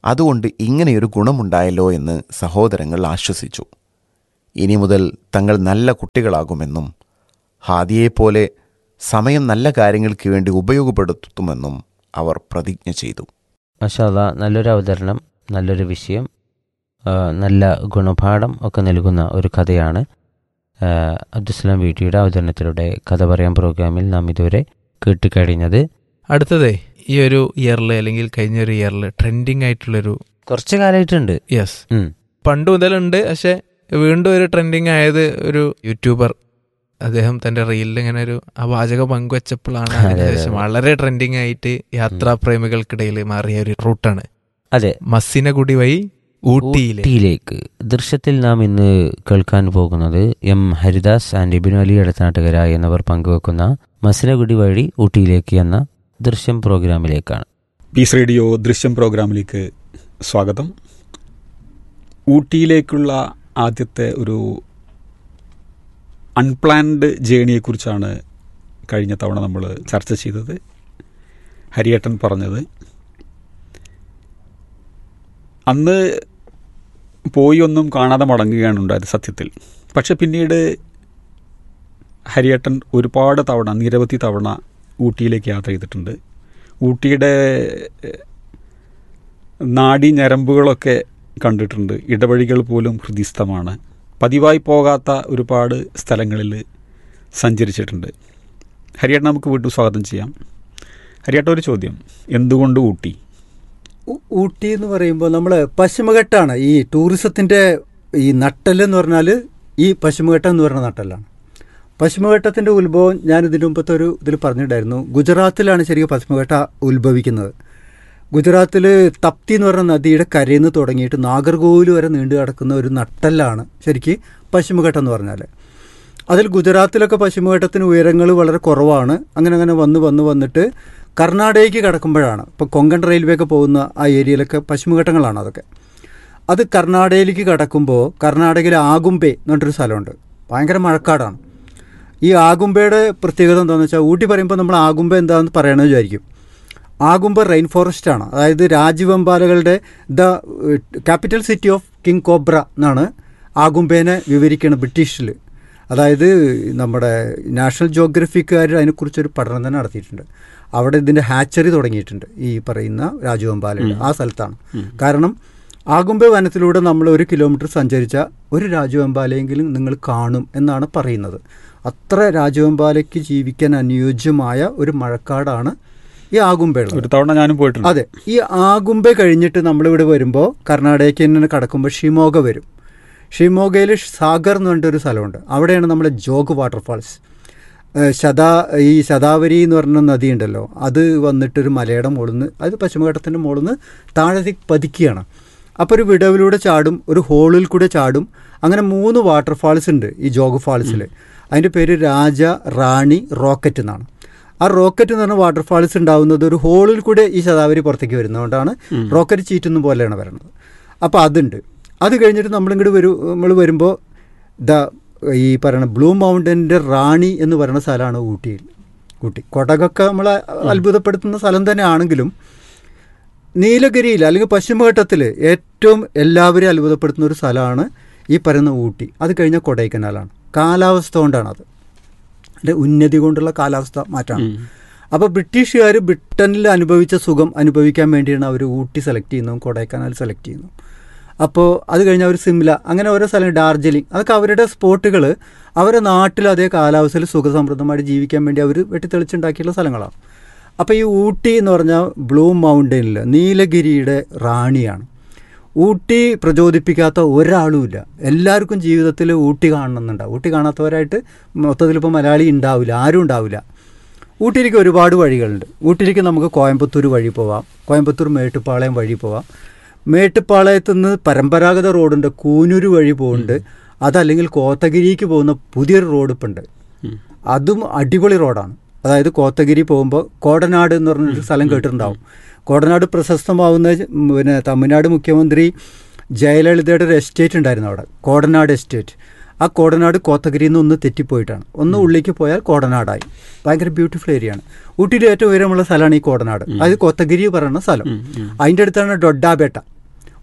അതുകൊണ്ട് ഇങ്ങനെയൊരു ഗുണമുണ്ടായല്ലോ എന്ന് സഹോദരങ്ങൾ ആശ്വസിച്ചു ഇനി മുതൽ തങ്ങൾ നല്ല കുട്ടികളാകുമെന്നും ഹാദിയെപ്പോലെ സമയം നല്ല കാര്യങ്ങൾക്ക് വേണ്ടി ഉപയോഗപ്പെടുത്തുമെന്നും അവർ പ്രതിജ്ഞ ചെയ്തു മഷാല്ല നല്ലൊരു അവതരണം നല്ലൊരു വിഷയം ആ, നല്ല ഗുണപാഠം ഒക്കെ നൽകുന്ന ഒരു കഥയാണ് ആ, അബ്ദുസ്ലാം വീട്ടിയുടെ അവതരണത്തിലൂടെ കഥ പറയാൻ പ്രോഗ്രാമിൽ നാം ഇതുവരെ കേട്ടുകഴിഞ്ഞത് അടുത്തതേ ഈ ഒരു ഇയറിൽ അല്ലെങ്കിൽ കഴിഞ്ഞ ഒരു ഇയറിൽ ട്രെൻഡിങ് ആയിട്ടുള്ളൊരു കുറച്ച് കാലമായിട്ടുണ്ട് യെസ് ഉം. പണ്ട് മുതലുണ്ട് പക്ഷെ വീണ്ടും ഒരു ട്രെൻഡിങ് ആയത് ഒരു യൂട്യൂബർ അദ്ദേഹം തന്റെ റീലിൽ ഇങ്ങനെ ഒരു ആ വാചകം പങ്കുവച്ചപ്പോഴാണ് അതെ, അതെ, അതിനുശേഷം അതെ. വളരെ ട്രെൻഡിങ് ആയിട്ട് യാത്രാപ്രേമികൾക്കിടയിൽ മാറിയ ഒരു റൂട്ടാണ് അതെ മസ്സിനഗുഡി വഴി ഊട്ടിയിലെ ഊട്ടിയിലേക്ക് ദൃശ്യത്തിൽ നാം ഇന്ന് കേൾക്കാൻ പോകുന്നത് എം ഹരിദാസ് ആൻഡ് ഇബിനു അലി എടത്തനാട്ടുകര എന്നിവർ പങ്കുവെക്കുന്ന മസിനഗുഡി വഴി ഊട്ടിയിലേക്ക് എന്ന ദൃശ്യം പ്രോഗ്രാമിലേക്കാണ് പീസ് റേഡിയോ ദൃശ്യം പ്രോഗ്രാമിലേക്ക് സ്വാഗതം ഊട്ടിയിലേക്കുള്ള ആദ്യത്തെ ഒരു അൺപ്ലാൻഡ് ജേണിയെക്കുറിച്ചാണ് കഴിഞ്ഞ തവണ നമ്മൾ ചർച്ച ചെയ്തത് ഹരിയേട്ടൻ പറഞ്ഞത് അന്ന് പോയി ഒന്നും കാണാതെ മടങ്ങുകയാണ് ഉണ്ടായത് സത്യത്തിൽ പക്ഷെ പിന്നീട് ഹരിയേട്ടൻ ഒരുപാട് തവണ നിരവധി തവണ ഊട്ടിയിലേക്ക് യാത്ര ചെയ്തിട്ടുണ്ട് ഊട്ടിയുടെ ഏഹ്, നാഡി ഞരമ്പുകളൊക്കെ കണ്ടിട്ടുണ്ട് ഇടവഴികൾ പോലും ഹൃദിസ്ഥമാണ് പതിവായി പോകാത്ത ഒരുപാട് സ്ഥലങ്ങളിൽ സഞ്ചരിച്ചിട്ടുണ്ട് ഹരിയേട്ടൻ നമുക്ക് വീണ്ടും സ്വാഗതം ചെയ്യാം ഹരിയേട്ട ഒരു ചോദ്യം എന്തുകൊണ്ട് ഊട്ടി ഊ- ഊട്ടി എന്ന് പറയുമ്പോൾ നമ്മൾ പശ്ചിമഘട്ടാണ് ഈ ടൂറിസത്തിൻ്റെ ഈ നട്ടല് എന്ന് പറഞ്ഞാൽ ഈ പശ്ചിമഘട്ടം എന്ന് പറയുന്ന നട്ടലാണ് പശ്ചിമഘട്ടത്തിൻ്റെ ഉത്ഭവം ഞാൻ ഇതിൻ്റെ മുമ്പത്തെ ഒരു ഇതിൽ പറഞ്ഞിട്ടുണ്ടായിരുന്നു ഗുജറാത്തിലാണ് ശരിക്കും പശ്ചിമഘട്ട ഉത്ഭവിക്കുന്നത് ഗുജറാത്തിൽ തപ്തി എന്ന് പറയുന്ന നദിയുടെ കരയിൽ നിന്ന് തുടങ്ങിയിട്ട് നാഗർകോവിൽ വരെ നീണ്ടു കിടക്കുന്ന ഒരു നട്ടലാണ് ശരിക്ക് പശ്ചിമഘട്ടം എന്ന് പറഞ്ഞാൽ അതിൽ ഗുജറാത്തിലൊക്കെ പശ്ചിമഘട്ടത്തിന് ഉയരങ്ങൾ വളരെ കുറവാണ് അങ്ങനെ അങ്ങനെ വന്ന് വന്ന് വന്നിട്ട് കർണാടകയ്ക്ക് കിടക്കുമ്പോഴാണ് ഇപ്പോൾ കൊങ്കൺ റെയിൽവേ ഒക്കെ പോകുന്ന ആ ഏരിയയിലൊക്കെ പശ്ചിമഘട്ടങ്ങളാണ് അതൊക്കെ അത് കർണാടകയിലേക്ക് കിടക്കുമ്പോൾ കർണാടകയിലെ ആകുംബെ എന്ന് പറഞ്ഞൊരു സ്ഥലമുണ്ട് ഭയങ്കര മഴക്കാടാണ് ഈ ആകുംബയുടെ പ്രത്യേകത എന്താണെന്ന് വെച്ചാൽ ഊട്ടി പറയുമ്പോൾ നമ്മൾ ആകുംബ എന്താണെന്ന് പറയണമെന്ന് വിചാരിക്കും ആകുംബ റെയിൻ ഫോറസ്റ്റ് ആണ് അതായത് രാജവെമ്പാലകളുടെ the capital city of king cobra എന്നാണ് ആകുംബേനെ വിവരിക്കുന്നത് ബ്രിട്ടീഷിൽ അതായത് നമ്മുടെ നാഷണൽ ജോഗ്രഫിക്കാർ അതിനെക്കുറിച്ചൊരു പഠനം തന്നെ നടത്തിയിട്ടുണ്ട് അവിടെ ഇതിൻ്റെ ഹാച്ചറി തുടങ്ങിയിട്ടുണ്ട് ഈ പറയുന്ന രാജവെമ്പാലയുടെ ആ സ്ഥലത്താണ് കാരണം ആകുംബെ വനത്തിലൂടെ നമ്മൾ ഒരു കിലോമീറ്റർ സഞ്ചരിച്ച ഒരു രാജവെമ്പാലയെങ്കിലും നിങ്ങൾ കാണും എന്നാണ് പറയുന്നത് അത്ര രാജവെമ്പാലയ്ക്ക് ജീവിക്കാൻ അനുയോജ്യമായ ഒരു മഴക്കാടാണ് ഈ ആകുംബയുള്ളത് ഒരു തവണ ഞാനും പോയിട്ടുണ്ട് അതെ ഈ ആകുംബെ കഴിഞ്ഞിട്ട് നമ്മളിവിടെ വരുമ്പോൾ കർണാടകയ്ക്ക് തന്നെ കടക്കുമ്പോൾ ഷിമോഗ വരും ഷിമോഗയിൽ സാഗർ എന്ന് പറഞ്ഞിട്ടൊരു സ്ഥലമുണ്ട് അവിടെയാണ് നമ്മുടെ ജോഗ് വാട്ടർഫാൾസ് ഏഹ് ശതാ ഈ ശതാവരി എന്ന് പറഞ്ഞ നദി ഉണ്ടല്ലോ അത് വന്നിട്ടൊരു മലയുടെ മുകളിൽ നിന്ന് അത് പശ്ചിമഘട്ടത്തിൻ്റെ മുകളിൽ നിന്ന് താഴത്തേക്ക് പതിക്കുകയാണ് അപ്പോൾ ഒരു വിടവിലൂടെ ചാടും ഒരു ഹോളിൽ കൂടെ ചാടും അങ്ങനെ മൂന്ന് വാട്ടർഫാൾസ് ഉണ്ട് ഈ ജോഗ് ഫാൾസിൽ അതിൻ്റെ പേര് രാജ റാണി റോക്കറ്റ് എന്നാണ് ആ റോക്കറ്റ് എന്ന് പറഞ്ഞ വാട്ടർഫാൾസ് ഉണ്ടാവുന്നത് ഒരു ഹോളിൽ കൂടെ ഈ ശതാവരി പുറത്തേക്ക് വരുന്നതുകൊണ്ടാണ് റോക്കറ്റ് ചീറ്റുന്ന പോലെയാണ് വരുന്നത് അപ്പോൾ അതുണ്ട് അത് കഴിഞ്ഞിട്ട് നമ്മളിങ്ങോട്ട് വരും നമ്മൾ വരുമ്പോൾ ദ ഈ പറയുന്ന ബ്ലൂ മൗണ്ടൻ്റെ റാണി എന്ന് പറയുന്ന സ്ഥലമാണ് ഊട്ടിയിൽ ഊട്ടി കൊടകൊക്കെ നമ്മളെ അത്ഭുതപ്പെടുത്തുന്ന സ്ഥലം തന്നെ ആണെങ്കിലും നീലഗിരിയിൽ അല്ലെങ്കിൽ പശ്ചിമഘട്ടത്തിൽ ഏറ്റവും എല്ലാവരെയും അത്ഭുതപ്പെടുത്തുന്ന ഒരു സ്ഥലമാണ് ഈ പറയുന്ന ഊട്ടി അത് കഴിഞ്ഞ കൊടൈക്കനാലാണ് കാലാവസ്ഥ കൊണ്ടാണ് അത് അതിൻ്റെ ഉന്നതി കൊണ്ടുള്ള കാലാവസ്ഥ മാറ്റമാണ് അപ്പോൾ ബ്രിട്ടീഷുകാർ ബ്രിട്ടനിൽ അനുഭവിച്ച സുഖം അനുഭവിക്കാൻ വേണ്ടിയാണ് അവർ ഊട്ടി സെലക്ട് ചെയ്യുന്നതും കൊടൈക്കനാൽ സെലക്ട് ചെയ്യുന്നതും അപ്പോൾ അത് കഴിഞ്ഞ് അവർ സിംല അങ്ങനെ ഓരോ സ്ഥലം ഡാർജിലിംഗ് അതൊക്കെ അവരുടെ സ്പോട്ടുകൾ അവരുടെ നാട്ടിൽ അതേ കാലാവസ്ഥയിൽ സുഖസമൃദ്ധമായിട്ട് ജീവിക്കാൻ വേണ്ടി അവർ വെട്ടിത്തെളിച്ചുണ്ടാക്കിയുള്ള സ്ഥലങ്ങളാണ് അപ്പോൾ ഈ ഊട്ടി എന്ന് പറഞ്ഞാൽ ബ്ലൂ മൗണ്ടനിൽ നീലഗിരിയുടെ റാണിയാണ് ഊട്ടി പ്രചോദിപ്പിക്കാത്ത ഒരാളുമില്ല എല്ലാവർക്കും ജീവിതത്തിൽ ഊട്ടി കാണണമെന്നുണ്ടാവും ഊട്ടി കാണാത്തവരായിട്ട് മൊത്തത്തിൽ ഇപ്പോൾ മലയാളി ഉണ്ടാവില്ല ആരും ഉണ്ടാവില്ല ഊട്ടിയിലേക്ക് ഒരുപാട് വഴികളുണ്ട് ഊട്ടിയിലേക്ക് നമുക്ക് കോയമ്പത്തൂർ വഴി പോവാം കോയമ്പത്തൂർ മേട്ടുപ്പാളയം വഴി പോവാം മേട്ടുപ്പാളയത്ത് നിന്ന് പരമ്പരാഗത റോഡുണ്ട് കൂനൂര് വഴി പോകുന്നുണ്ട് അതല്ലെങ്കിൽ കോത്തഗിരിക്ക് പോകുന്ന പുതിയൊരു റോഡ് ഇപ്പം ഉണ്ട് അതും അടിപൊളി റോഡാണ് അതായത് കോത്തഗിരി പോകുമ്പോൾ കോടനാട് എന്ന് പറഞ്ഞൊരു സ്ഥലം കേട്ടിട്ടുണ്ടാവും കോടനാട് പ്രശസ്തമാവുന്ന ഉം, പിന്നെ തമിഴ്നാട് മുഖ്യമന്ത്രി ജയലളിതയുടെ ഒരു എസ്റ്റേറ്റ് ഉണ്ടായിരുന്നു അവിടെ കോടനാട് എസ്റ്റേറ്റ് ആ കോടനാട് കോത്തഗിരിയിൽ നിന്ന് ഒന്ന് തെറ്റിപ്പോയിട്ടാണ് ഒന്ന് ഉള്ളിലേക്ക് പോയാൽ കോടനാടായി ഭയങ്കര ബ്യൂട്ടിഫുൾ ഏരിയയാണ് ഊട്ടിയിലെ ഏറ്റവും ഉയരമുള്ള സ്ഥലമാണ് ഈ കോടനാട് അതായത് കോത്തഗിരി പറയുന്ന സ്ഥലം അതിൻ്റെ അടുത്താണ് ഡൊഡാബേട്ട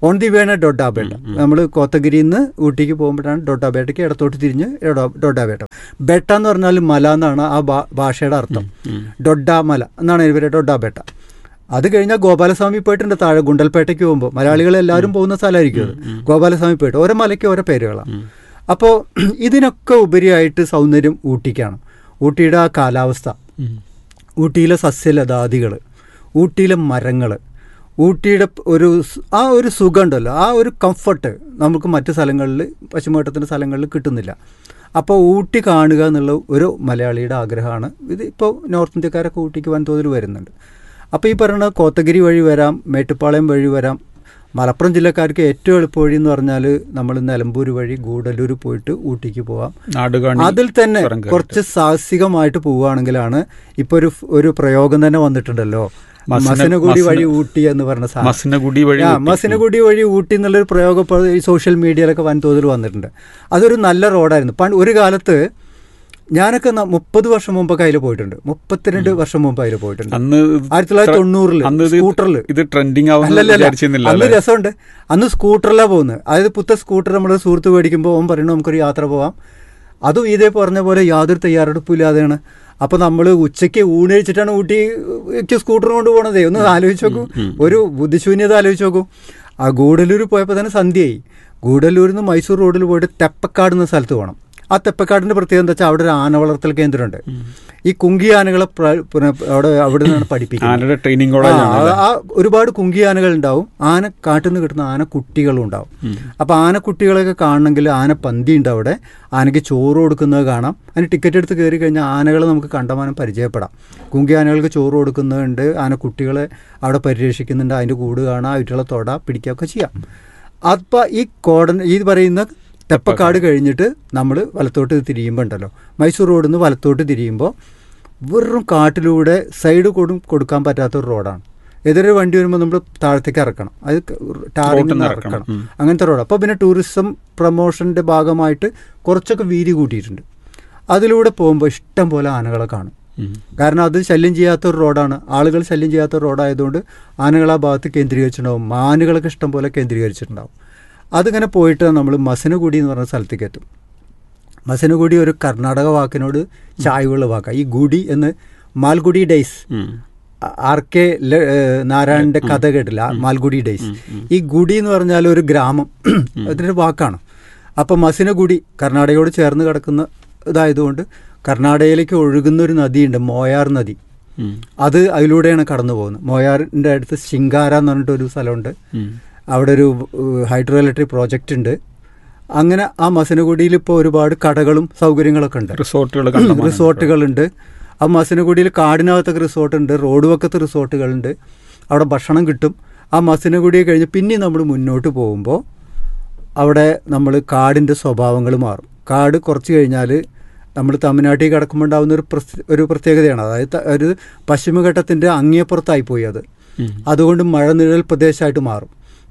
ഓൺ ദി വേണ ഡൊഡാബേട്ട നമ്മൾ കോത്തഗിരിയിൽ നിന്ന് ഊട്ടിക്ക് പോകുമ്പോഴാണ് ഡൊഡാബേട്ടയ്ക്ക് ഇടത്തോട്ട് തിരിഞ്ഞ് ഡൊഡാ- ഡൊഡാബേട്ട ബെട്ട എന്ന് പറഞ്ഞാൽ മല എന്നാണ് ആ ഭാ- ഭാഷയുടെ അർത്ഥം ഡൊഡാ മല എന്നാണ് ഇവരെ ഡൊഡാബേട്ട അത് കഴിഞ്ഞാൽ ഗോപാലസ്വാമി പോയിട്ടുണ്ട് താഴെ ഗുണ്ടൽപേട്ടയ്ക്ക് പോകുമ്പോൾ മലയാളികൾ എല്ലാവരും പോകുന്ന സ്ഥലമായിരിക്കും അത് ഗോപാലസ്വാമി പോയിട്ട് ഓരോ മലയ്ക്ക് ഓരോ പേരുകളാണ് അപ്പോൾ ഇതിനൊക്കെ ഉപരിയായിട്ട് സൗന്ദര്യം ഊട്ടിക്കാണ് ഊട്ടിയുടെ ആ കാലാവസ്ഥ ഊട്ടിയിലെ സസ്യലതാദികൾ ഊട്ടിയിലെ മരങ്ങൾ ഊട്ടിയുടെ ഒരു സ്- ആ ഒരു സുഖം ഉണ്ടല്ലോ ആ ഒരു കംഫർട്ട് നമുക്ക് മറ്റ് സ്ഥലങ്ങളിൽ പശ്ചിമഘട്ടത്തിൻ്റെ സ്ഥലങ്ങളിൽ കിട്ടുന്നില്ല അപ്പോൾ ഊട്ടി കാണുക എന്നുള്ള ഒരു മലയാളിയുടെ ആഗ്രഹമാണ് ഇത് ഇപ്പോൾ നോർത്ത് ഇന്ത്യക്കാരൊക്കെ ഊട്ടിക്ക് വൻതോതിൽ വരുന്നുണ്ട് അപ്പോൾ ഈ പറയുന്ന കോത്തഗിരി വഴി വരാം മേട്ടുപ്പാളയം വഴി വരാം മലപ്പുറം ജില്ലക്കാർക്ക് ഏറ്റവും എളുപ്പ വഴി എന്ന് പറഞ്ഞാൽ നമ്മൾ നിലമ്പൂർ വഴി ഗൂഡല്ലൂർ പോയിട്ട് ഊട്ടിക്ക് പോവാം നാടുകാണി അതിൽ തന്നെ ചുരം കയറിയിട്ട്. കുറച്ച് സാഹസികമായിട്ട് പോവുകയാണെങ്കിലാണ് ഇപ്പൊ ഒരു ഒരു പ്രയോഗം തന്നെ വന്നിട്ടുണ്ടല്ലോ മസന- മസനഗുടി മസന- വഴി ഊട്ടി എന്ന് പറഞ്ഞ സാധനം മസനഗുടി വഴി ആ, ഊട്ടി. മസനഗുടി വഴി ഊട്ടി എന്നുള്ളൊരു പ്രയോഗം ഇപ്പോൾ ഈ സോഷ്യൽ മീഡിയയിലൊക്കെ വൻതോതിൽ വന്നിട്ടുണ്ട് അതൊരു നല്ല റോഡായിരുന്നു പണ്ട് ഒരു കാലത്ത് ഞാനൊക്കെ ന- മുപ്പത് വർഷം മുമ്പൊക്കെ അതിൽ പോയിട്ടുണ്ട് മുപ്പത്തിരണ്ട് വർഷം മുമ്പ് അതിൽ പോയിട്ടുണ്ട് അന്ന് ആയിരത്തി തൊള്ളായിരത്തി തൊണ്ണൂറില് അന്ന് ഇത് സ്കൂട്ടറിൽ ഇത് ട്രെൻഡിങ് ആവുന്ന അല്ലല്ല വിചാരിച്ചിരുന്നില്ല അന്ന് അല്ലേ? രസമുണ്ട് അന്ന് സ്കൂട്ടറിലാണ് പോകുന്നത് അതായത് പുത്ത സ്കൂട്ടർ നമ്മൾ സുഹൃത്ത് മേടിക്കുമ്പോൾ അവൻ പറയുന്നു നമുക്കൊരു യാത്ര പോവാം അതും ഇതേ പറഞ്ഞ പോലെ യാതൊരു തയ്യാറെടുപ്പും ഇല്ലാതെയാണ് അപ്പോൾ നമ്മൾ ഉച്ചയ്ക്ക് ഊണഴിച്ചിട്ടാണ് ഊട്ടിക്ക് സ്കൂട്ടർ കൊണ്ട് പോകണതേ ഒന്ന് ആലോചിച്ച് നോക്കൂ ഒരു ബുദ്ധിശൂന്യത ആലോചിച്ച് നോക്കൂ ആ ഗൂഡല്ലൂർ പോയപ്പോൾ തന്നെ സന്ധ്യയായി ഗൂഡല്ലൂരിൽ നിന്ന് മൈസൂർ റോഡിൽ പോയിട്ട് തെപ്പക്കാട് എന്ന സ്ഥലത്ത് പോകണം ആ തെപ്പക്കാടിൻ്റെ പ്രത്യേകത എന്താ വെച്ചാൽ അവിടെ ഒരു ആന വളർത്തൽ കേന്ദ്രമുണ്ട് ഈ കുങ്കി ആനകളെ പ്ര- പിന്നെ അവിടെ അവിടെ നിന്നാണ് പഠിപ്പിക്കുന്നത് ആനയുടെ ട്രെയിനിങ് ആ, കോളേജാണ് ആ ഒരുപാട് കുങ്കി ആനകൾ ഉണ്ടാവും ആന കാട്ടിൽ നിന്ന് കിട്ടുന്ന ആന കുട്ടികളും ഉണ്ടാവും അപ്പോൾ ആനക്കുട്ടികളൊക്കെ കാണണമെങ്കിൽ ആന പന്തി ഉണ്ട് അവിടെ ആനയ്ക്ക് ചോറ് കൊടുക്കുന്നത് കാണാം അതിന് ടിക്കറ്റ് എടുത്ത് കയറി കഴിഞ്ഞാൽ ആനകളെ നമുക്ക് കണ്ടമാനം പരിചയപ്പെടാം കുങ്കി ആനകൾക്ക് ചോറ് കൊടുക്കുന്നുണ്ട് ആനക്കുട്ടികളെ അവിടെ പരിരക്ഷിക്കുന്നുണ്ട് അതിൻ്റെ കൂട് കാണാം അവറ്റുകളെ തൊട പിടിക്കുകയൊക്കെ ചെയ്യാം അപ്പോൾ ഈ കോടൻ ഈ പറയുന്ന തെപ്പക്കാട് കഴിഞ്ഞിട്ട് നമ്മൾ വലത്തോട്ട് തിരിയുമ്പോൾ ഉണ്ടല്ലോ മൈസൂർ റോഡിൽ നിന്ന് വലത്തോട്ട് തിരിയുമ്പോൾ വെറും കാട്ടിലൂടെ സൈഡ് കൊടു കൊടുക്കാൻ പറ്റാത്ത ഒരു റോഡാണ് എതിരെ വണ്ടി വരുമ്പോൾ നമ്മൾ താഴത്തേക്ക് ഇറക്കണം അത് ടാറിൽ റോട്ടിൽ നിന്ന് നിന്ന് ഇറക്കണം ഇറക്കണം. ഉം. അങ്ങനത്തെ റോഡ് അപ്പോൾ പിന്നെ ടൂറിസം പ്രൊമോഷൻ്റെ ഭാഗമായിട്ട് കുറച്ചൊക്കെ വീതി കൂട്ടിയിട്ടുണ്ട് അതിലൂടെ പോകുമ്പോൾ ഇഷ്ടം പോലെ ആനകളെ കാണും ഉം. കാരണം അത് ശല്യം ചെയ്യാത്ത ഒരു റോഡാണ് ആളുകൾ ശല്യം ചെയ്യാത്ത ഒരു റോഡായതുകൊണ്ട് ആനകൾ ആ ഭാഗത്ത് കേന്ദ്രീകരിച്ചിട്ടുണ്ടാവും മാനുകളൊക്കെ ഇഷ്ടം പോലെ കേന്ദ്രീകരിച്ചിട്ടുണ്ടാവും അതിങ്ങനെ പോയിട്ട് നമ്മൾ മസനഗുടി എന്ന് പറഞ്ഞ സ്ഥലത്തേക്ക് എത്തും മസനഗുടി ഒരു കർണാടക വാക്കിനോട് ചായ്വുള്ള വാക്കാണ് ഈ ഗുഡി എന്ന് മാൽഗുഡി ഡേയ്സ് ഉം. ആർ കെ ല- ഏഹ് നാരായണന്റെ കഥ കേട്ടില്ല ആ മാൽഗുഡി ഡേയ്സ് ഈ ഗുഡി എന്ന് പറഞ്ഞാൽ ഒരു ഗ്രാമം അതിൻ്റെ വാക്കാണ് അപ്പം മസിനഗുഡി കർണാടകയോട് ചേർന്ന് കിടക്കുന്ന ഇതായതുകൊണ്ട് കർണാടകയിലേക്ക് ഒഴുകുന്ന ഒരു നദിയുണ്ട് മോയാർ നദി ഉം. അത് അതിലൂടെയാണ് കടന്നു പോകുന്നത് മോയാറിൻ്റെ അടുത്ത് ശിങ്കാര എന്ന് പറഞ്ഞിട്ടൊരു സ്ഥലമുണ്ട് ഉം. അവിടെ ഒരു ഹൈഡ്രോ ഇലക്ട്രിക് പ്രോജക്റ്റ് ഉണ്ട് അങ്ങനെ ആ മസനഗുഡിയിൽ ഇപ്പോൾ ഒരുപാട് കടകളും സൗകര്യങ്ങളൊക്കെ ഉണ്ട് റിസോർട്ടുകൾ കണ്ടമാനം റിസോർട്ടുകളുണ്ട് ആ മസനഗുഡിയിൽ കാടിനകത്തൊക്കെ റിസോർട്ടുണ്ട് റോഡ് വക്കത്ത് റിസോർട്ടുകളുണ്ട് അവിടെ ഭക്ഷണം കിട്ടും ആ മസനഗുഡിയെ കഴിഞ്ഞ് പിന്നെ നമ്മൾ മുന്നോട്ട് പോകുമ്പോൾ അവിടെ നമ്മൾ കാടിൻ്റെ സ്വഭാവങ്ങൾ മാറും കാട് കുറച്ച് കഴിഞ്ഞാൽ നമ്മൾ തമിഴ്നാട്ടിൽ കിടക്കുമ്പോൾ ഉണ്ടാകുന്ന ഒരു പ്രസ്- ഒരു പ്രത്യേകതയാണ് അതായത് ത- ഒരു പശ്ചിമഘട്ടത്തിൻ്റെ അങ്ങേപ്പുറത്തായി പോയി അത് ഉം. അതുകൊണ്ട് മഴ നിഴൽ പ്രദേശമായിട്ട് മാറും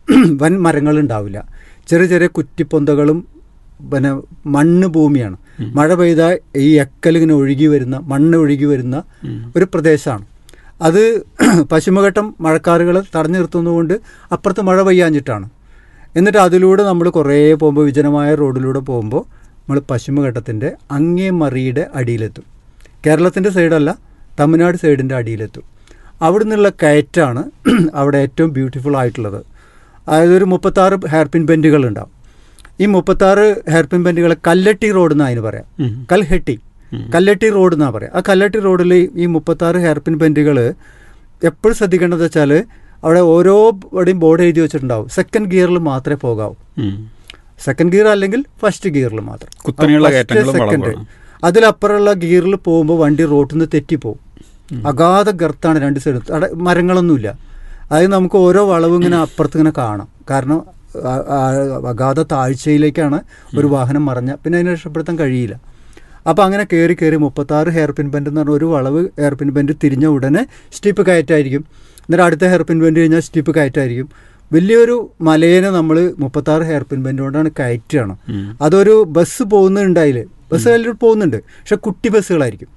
വൻ മരങ്ങളുണ്ടാവില്ല ചെറിയ ചെറിയ കുറ്റിപ്പൊന്തകളും പിന്നെ മണ്ണ് ഭൂമിയാണ് മഴ പെയ്താൽ ഈ എക്കൽ ഇങ്ങനെ ഒഴുകി വരുന്ന മണ്ണ് ഒഴുകി വരുന്ന ഒരു പ്രദേശമാണ് അത് പശ്ചിമഘട്ടം മഴക്കാറുകൾ തടഞ്ഞു നിർത്തുന്നതുകൊണ്ട് അപ്പുറത്ത് മഴ പെയ്യാഞ്ഞിട്ടാണ് എന്നിട്ട് അതിലൂടെ നമ്മൾ കുറേ പോകുമ്പോൾ വിജനമായ റോഡിലൂടെ പോകുമ്പോൾ നമ്മൾ പശ്ചിമഘട്ടത്തിൻ്റെ അങ്ങേ മറിയുടെ അടിയിലെത്തും കേരളത്തിൻ്റെ സൈഡല്ല തമിഴ്നാട് സൈഡിൻ്റെ അടിയിലെത്തും അവിടെ നിന്നുള്ള കയറ്റാണ് അവിടെ ഏറ്റവും ബ്യൂട്ടിഫുൾ ആയിട്ടുള്ളത് അതായത് ഒരു മുപ്പത്താറ് ഹെയർപിൻ ബെൻഡുകൾ ഉണ്ടാവും ഈ മുപ്പത്താറ് ഹെയർപിൻ ബെൻഡുകൾ കല്ലട്ടി റോഡ് എന്നാണ് അതിന് പറയാം ഉം. കൽഹെട്ടി കല്ലട്ടി റോഡ് എന്നാണ് പറയാം ആ കല്ലട്ടി റോഡിൽ ഈ മുപ്പത്താറ് ഹെയർപിൻ ബെൻഡുകൾ എപ്പോഴും ശ്രദ്ധിക്കേണ്ടത് വെച്ചാൽ അവിടെ ഓരോ ഇവിടെയും ബോർഡ് എഴുതി വെച്ചിട്ടുണ്ടാവും സെക്കൻഡ് ഗിയറിൽ മാത്രമേ പോകാവൂ ഉം. സെക്കൻഡ് ഗിയർ അല്ലെങ്കിൽ ഫസ്റ്റ് ഗിയറിൽ മാത്രം കുത്തനെയുള്ള First, കയറ്റങ്ങളും second. വളവുകളും. അതിലപ്പുറമുള്ള ഗിയറിൽ പോകുമ്പോൾ വണ്ടി റോട്ടിൽ നിന്ന് തെറ്റിപ്പോവും അഗാധ ഗർത്താണ് രണ്ട് സൈഡും അവിടെ മരങ്ങളൊന്നുമില്ല അതായത് നമുക്ക് ഓരോ വളവും ഇങ്ങനെ അപ്പുറത്ത് ഇങ്ങനെ കാണാം കാരണം ആ- ആ- അഗാധ താഴ്ചയിലേക്കാണ് ഒരു വാഹനം മറഞ്ഞ പിന്നെ അതിനെ രക്ഷപ്പെടുത്താൻ കഴിയില്ല അപ്പോൾ അങ്ങനെ കയറി കയറി മുപ്പത്താറ് ഹെയർപിൻ ബെൻഡ് എന്ന് പറഞ്ഞ ഒരു വളവ് ഹെയർപിൻ ബെൻഡ് തിരിഞ്ഞ ഉടനെ സ്റ്റീപ്പ് കയറ്റായിരിക്കും എന്നിട്ട് അടുത്ത ഹെയർപിൻ ബെൻഡ് കഴിഞ്ഞാൽ സ്റ്റീപ്പ് കയറ്റായിരിക്കും വലിയൊരു മലയേനെ നമ്മൾ മുപ്പത്താറ് ഹെയർപിൻ ബെൻഡ് കൊണ്ടാണ് കയറ്റുകയാണ് അതൊരു ബസ് പോകുന്നുണ്ടായില് ബസ് അതിൽ പോകുന്നുണ്ട് പക്ഷെ കുട്ടി ബസ്സുകളായിരിക്കും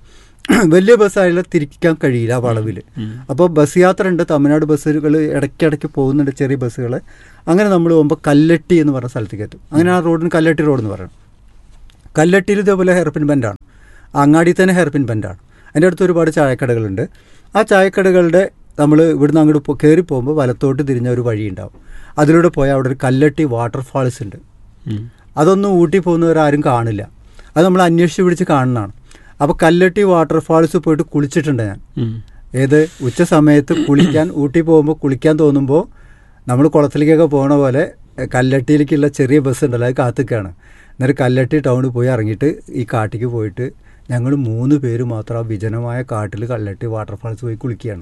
വലിയ ബസ്സായാലും തിരിക്കാൻ കഴിയില്ല ആ വളവിൽ അപ്പോൾ ബസ് യാത്ര ഉണ്ട് തമിഴ്നാട് ബസ്സുകൾ ഇടയ്ക്കിടയ്ക്ക് പോകുന്നുണ്ട് ചെറിയ ബസ്സുകൾ അങ്ങനെ നമ്മൾ പോകുമ്പോൾ കല്ലട്ടി എന്ന് പറഞ്ഞ സ്ഥലത്തേക്ക് എത്തും അങ്ങനെ ആ റോഡിന് കല്ലട്ടി റോഡ് എന്ന് പറയണം കല്ലട്ടിയിൽ ഇതേപോലെ ഹെയർപിൻ ബെൻഡാണ് അങ്ങാടി തന്നെ ഹെയർപിൻ ബെൻഡാണ് അതിൻ്റെ അടുത്ത് ഒരുപാട് ചായക്കടകളുണ്ട് ആ ചായക്കടകളുടെ നമ്മൾ ഇവിടുന്ന് അങ്ങോട്ട് പോ കയറി പോകുമ്പോൾ വലത്തോട്ട് തിരിഞ്ഞ ഒരു വഴി ഉണ്ടാവും അതിലൂടെ പോയാൽ അവിടെ ഒരു കല്ലട്ടി വാട്ടർഫാൾസ് ഉണ്ട് അതൊന്നും ഊട്ടി പോകുന്നവരാരും കാണില്ല അത് നമ്മൾ അന്വേഷിച്ച് പിടിച്ച് കാണുന്നതാണ് അപ്പോൾ കല്ലട്ടി വാട്ടർഫാൾസ് പോയിട്ട് കുളിച്ചിട്ടുണ്ട് ഞാൻ ഏത് ഉച്ച സമയത്ത് കുളിക്കാൻ ഊട്ടി പോകുമ്പോൾ കുളിക്കാൻ തോന്നുമ്പോൾ നമ്മൾ കുളത്തിലേക്കൊക്കെ പോണ പോലെ എഹ്, കല്ലട്ടിയിലേക്കുള്ള ചെറിയ ബസ് ഉണ്ടല്ലോ അത് കാത്തുക്കാണ് എന്നിട്ട് കല്ലട്ടി ടൗണിൽ പോയി ഇറങ്ങിയിട്ട് ഈ കാട്ടിക്ക് പോയിട്ട് ഞങ്ങൾ മൂന്ന് പേര് മാത്രം ആ വിജനമായ കാട്ടിൽ കല്ലട്ടി വാട്ടർഫാൾസ് പോയി കുളിക്കുകയാണ്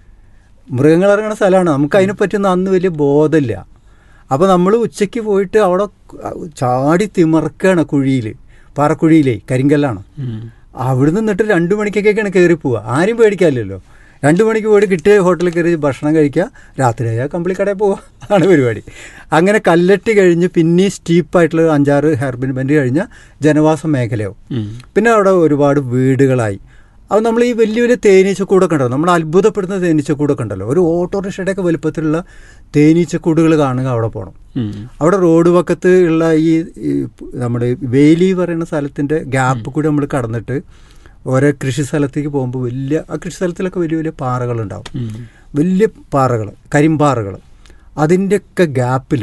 മൃഗങ്ങൾ ഇറങ്ങുന്ന സ്ഥലമാണ് നമുക്ക് അതിനെ പറ്റുന്ന അന്ന് വലിയ ബോധമില്ല അപ്പോൾ നമ്മൾ ഉച്ചയ്ക്ക് പോയിട്ട് അവിടെ ചാടി തിമർക്കുകയാണ് കുഴിയിൽ പാറക്കുഴിയിലേ കരിങ്കല്ലാണ് അവിടെ നിന്നിട്ട് രണ്ട് മണിക്കൊക്കെയാണ് കയറി പോവുക ആരും പേടിക്കാനില്ലല്ലോ രണ്ട് മണിക്ക് പോയിട്ട് കിട്ടിയ ഹോട്ടലിൽ കയറി ഭക്ഷണം കഴിക്കുക രാത്രി ആയാൽ കമ്പിളി കടയിൽ പോവുക ആണ് പരിപാടി അങ്ങനെ കല്ലട്ടി കഴിഞ്ഞ് പിന്നെ സ്റ്റീപ്പായിട്ടുള്ള ഒരു അഞ്ചാറ് ഹെർബിൻ ബെൻഡ് കഴിഞ്ഞ ജനവാസ മേഖലയാവും പിന്നെ അവിടെ ഒരുപാട് വീടുകളായി അത് നമ്മൾ ഈ വലിയ വലിയ തേനീച്ചക്കൂടൊക്കെ ഉണ്ടല്ലോ നമ്മൾ അത്ഭുതപ്പെടുന്ന തേനീച്ചക്കൂടൊക്കെ ഉണ്ടല്ലോ ഒരു ഓട്ടോറിക്ഷയുടെ ഒക്കെ വലുപ്പത്തിലുള്ള തേനീച്ചക്കൂടുകൾ കാണുക അവിടെ പോകണം അവിടെ റോഡ് പക്കത്ത് ഉള്ള ഈ ഈ നമ്മുടെ വേലി പറയുന്ന സ്ഥലത്തിൻ്റെ ഗ്യാപ്പ് കൂടി നമ്മൾ കടന്നിട്ട് ഓരോ കൃഷി സ്ഥലത്തേക്ക് പോകുമ്പോൾ വലിയ ആ കൃഷി സ്ഥലത്തിലൊക്കെ വലിയ വലിയ പാറകളുണ്ടാവും വലിയ പാറകൾ കരിമ്പാറകൾ അതിൻ്റെയൊക്കെ ഗ്യാപ്പിൽ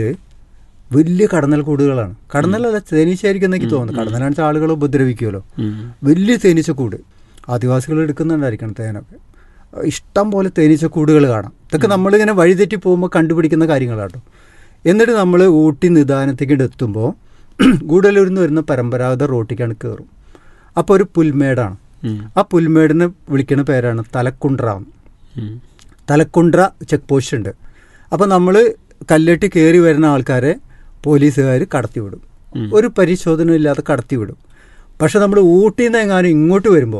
വലിയ കടന്നൽ കൂടുകളാണ് കടന്നലല്ല തേനീച്ചയായിരിക്കും എനിക്ക് തോന്നുന്നു കടന്നലാണെന്ന് വെച്ചാൽ ആളുകൾ ഉപദ്രവിക്കുമല്ലോ വലിയ തേനീച്ചക്കൂട് ആദിവാസികൾ എടുക്കുന്നുണ്ടായിരിക്കണം തേനൊക്കെ ഇഷ്ടം പോലെ തേനീച്ചക്കൂടുകൾ കാണാം ഇതൊക്കെ നമ്മളിങ്ങനെ വഴിതെറ്റി പോകുമ്പോൾ കണ്ടുപിടിക്കുന്ന കാര്യങ്ങളാട്ടോ എന്നിട്ട് നമ്മൾ ഊട്ടി നിദാനത്തേക്ക് എത്തുമ്പോൾ ഗൂഡല്ലൂരിൽ നിന്ന് വരുന്ന പരമ്പരാഗത റോട്ടിക്കാണ് കയറും അപ്പോൾ ഒരു പുൽമേടാണ് ആ പുൽമേടിനെ വിളിക്കുന്ന പേരാണ് തലക്കുണ്ട്ര എന്ന്. തലക്കുണ്ട്ര ചെക്ക് പോസ്റ്റ് ഉണ്ട് അപ്പോൾ നമ്മൾ കല്ലെട്ടി കയറി വരുന്ന ആൾക്കാരെ പോലീസുകാർ കടത്തിവിടും ഒരു പരിശോധന ഇല്ലാതെ കടത്തിവിടും പക്ഷെ നമ്മൾ ഊട്ടിയിൽ നിന്ന് എങ്ങാനും ഇങ്ങോട്ട് വരുമ്പോൾ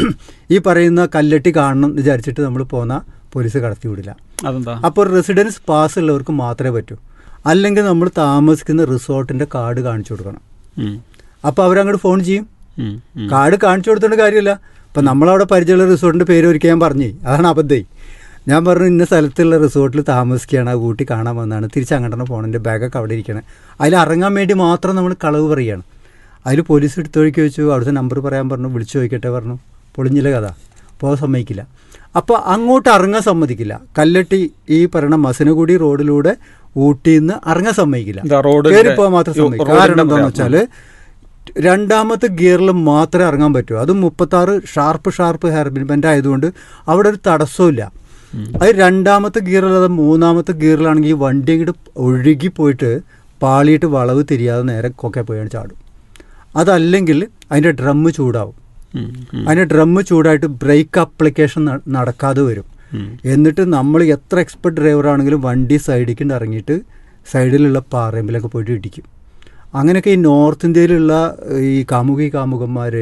ഈ പറയുന്ന കല്ലെട്ടി കാണണം എന്ന് വിചാരിച്ചിട്ട് നമ്മൾ പോന്ന പോലീസ് കടത്തിവിടില്ല അതെന്താ അപ്പോൾ റെസിഡൻസ് പാസ് ഉള്ളവർക്ക് മാത്രമേ പറ്റൂ അല്ലെങ്കിൽ നമ്മൾ താമസിക്കുന്ന റിസോർട്ടിൻ്റെ കാർഡ് കാണിച്ചു കൊടുക്കണം ഉം. അപ്പോൾ അവരങ്ങോട്ട് ഫോൺ ചെയ്യും ഉം. ഉം. കാർഡ് കാണിച്ചു കൊടുത്തോണ്ട് കാര്യമില്ല അപ്പം നമ്മളവിടെ പരിചയമുള്ള റിസോർട്ടിൻ്റെ പേര് ഒരിക്കൽ ഞാൻ പറഞ്ഞേ അതാണ് അബദ്ധേ ഞാൻ പറഞ്ഞു ഇന്ന സ്ഥലത്തുള്ള റിസോർട്ടിൽ താമസിക്കുകയാണ് ആ ഊട്ടി കാണാൻ വന്നതാണ് തിരിച്ച് അങ്ങോട്ടാണ് ഫോണിൻ്റെ ബാഗൊക്കെ അവിടെ ഇരിക്കണേ അതിൽ ഇറങ്ങാൻ വേണ്ടി മാത്രം നമ്മൾ കളവ് പറയുകയാണ് അതിൽ പോലീസ് എടുത്തൊഴുക്കി വെച്ചു അവിടുത്തെ നമ്പർ പറയാൻ പറഞ്ഞു വിളിച്ചു ചോദിക്കട്ടെ പറഞ്ഞു പൊളിഞ്ഞില്ല കഥ പോകാൻ സമ്മതിക്കില്ല അപ്പോൾ അങ്ങോട്ട് ഇറങ്ങാൻ സമ്മതിക്കില്ല കല്ലട്ടി ഈ പറയുന്ന മസനഗുടി റോഡിലൂടെ ഊട്ടിയിൽ നിന്ന് ഇറങ്ങാൻ സമ്മതിക്കില്ല ഇതാ റോഡിന്റെ- കയറി പോകാൻ മാത്രം യോ, സമ്മതിക്കും റോഡിന്റെ കാരണം എന്താണെന്ന് പറയാം. വെച്ചാൽ രണ്ടാമത്തെ ഗിയറിൽ മാത്രമേ ഇറങ്ങാൻ പറ്റൂ അത് മുപ്പത്താറ് ഷാർപ്പ് ഷാർപ്പ് ഹെയർബിൻ ബെൻഡ് ആയതുകൊണ്ട് അവിടെ ഒരു തടസ്സമില്ല അത് രണ്ടാമത്തെ ഗിയറിലത് മൂന്നാമത്തെ ഗിയറിലാണെങ്കിൽ ഈ വണ്ടി ഇങ്ങോട്ട് ഒഴുകി പോയിട്ട് പാളിയിട്ട് വളവ് തിരിയാതെ നേരെ കൊക്കെ പോയാണ് ചാടും അതല്ലെങ്കിൽ അതിൻ്റെ ഡ്രമ്മ് ചൂടാവും ഉം. ഉം. അതിൻ്റെ ഡ്രമ്മ് ചൂടായിട്ട് ബ്രേക്ക് അപ്ലിക്കേഷൻ ന- നടക്കാതെ വരും ഉം. എന്നിട്ട് നമ്മൾ എത്ര എക്സ്പെർട്ട് ഡ്രൈവർ ആണെങ്കിലും വണ്ടി സൈഡിലേക്ക് ഇറങ്ങിയിട്ട് സൈഡിലുള്ള പാറമ്പിലൊക്കെ പോയിട്ട് ഇടിക്കും അങ്ങനെയൊക്കെ ഈ നോർത്ത് ഇന്ത്യയിലുള്ള ഈ കാമുകി കാമുകന്മാർ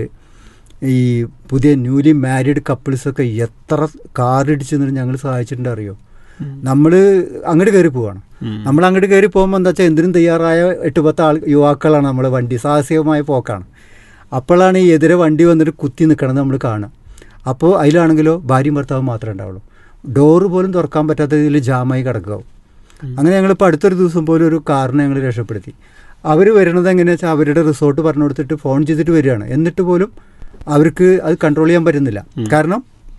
ഈ പുതിയ ന്യൂലി മാരീഡ് കപ്പിൾസൊക്കെ എത്ര കാർ ഇടിച്ചു എന്നിട്ട് ഞങ്ങൾ സഹായിച്ചിട്ടുണ്ട് അറിയോ നമ്മൾ അങ്ങോട്ട് കയറി പോവാണ് നമ്മൾ അങ്ങോട്ട് കയറി പോകുമ്പോൾ എന്താ വെച്ചാൽ എന്തിനും തയ്യാറായ എട്ട് പത്ത് ആൾ യുവാക്കളാണ് നമ്മളെ വണ്ടി സാഹസികമായ പോക്കാണ് അപ്പോഴാണ് ഈ എതിരെ വണ്ടി വന്നിട്ട് കുത്തി നിൽക്കണത് നമ്മൾ കാണുക അപ്പോൾ അതിലാണെങ്കിലോ ഭാര്യയും ഭർത്താവും മാത്രമേ ഉണ്ടാവുള്ളൂ ഡോറ് പോലും തുറക്കാൻ പറ്റാത്ത രീതിയിൽ ജാമായി കിടക്കാവും അങ്ങനെ ഞങ്ങളിപ്പോൾ അടുത്തൊരു ദിവസം പോലും ഒരു കാറിനെ ഞങ്ങൾ രക്ഷപ്പെടുത്തി അവർ വരുന്നത് എങ്ങനെയാ വെച്ചാൽ അവരുടെ റിസോർട്ട് പറഞ്ഞു കൊടുത്തിട്ട് ഫോൺ ചെയ്തിട്ട് വരികയാണ് എന്നിട്ട് പോലും അവർക്ക് അത് കൺട്രോൾ ചെയ്യാൻ പറ്റുന്നില്ല കാരണം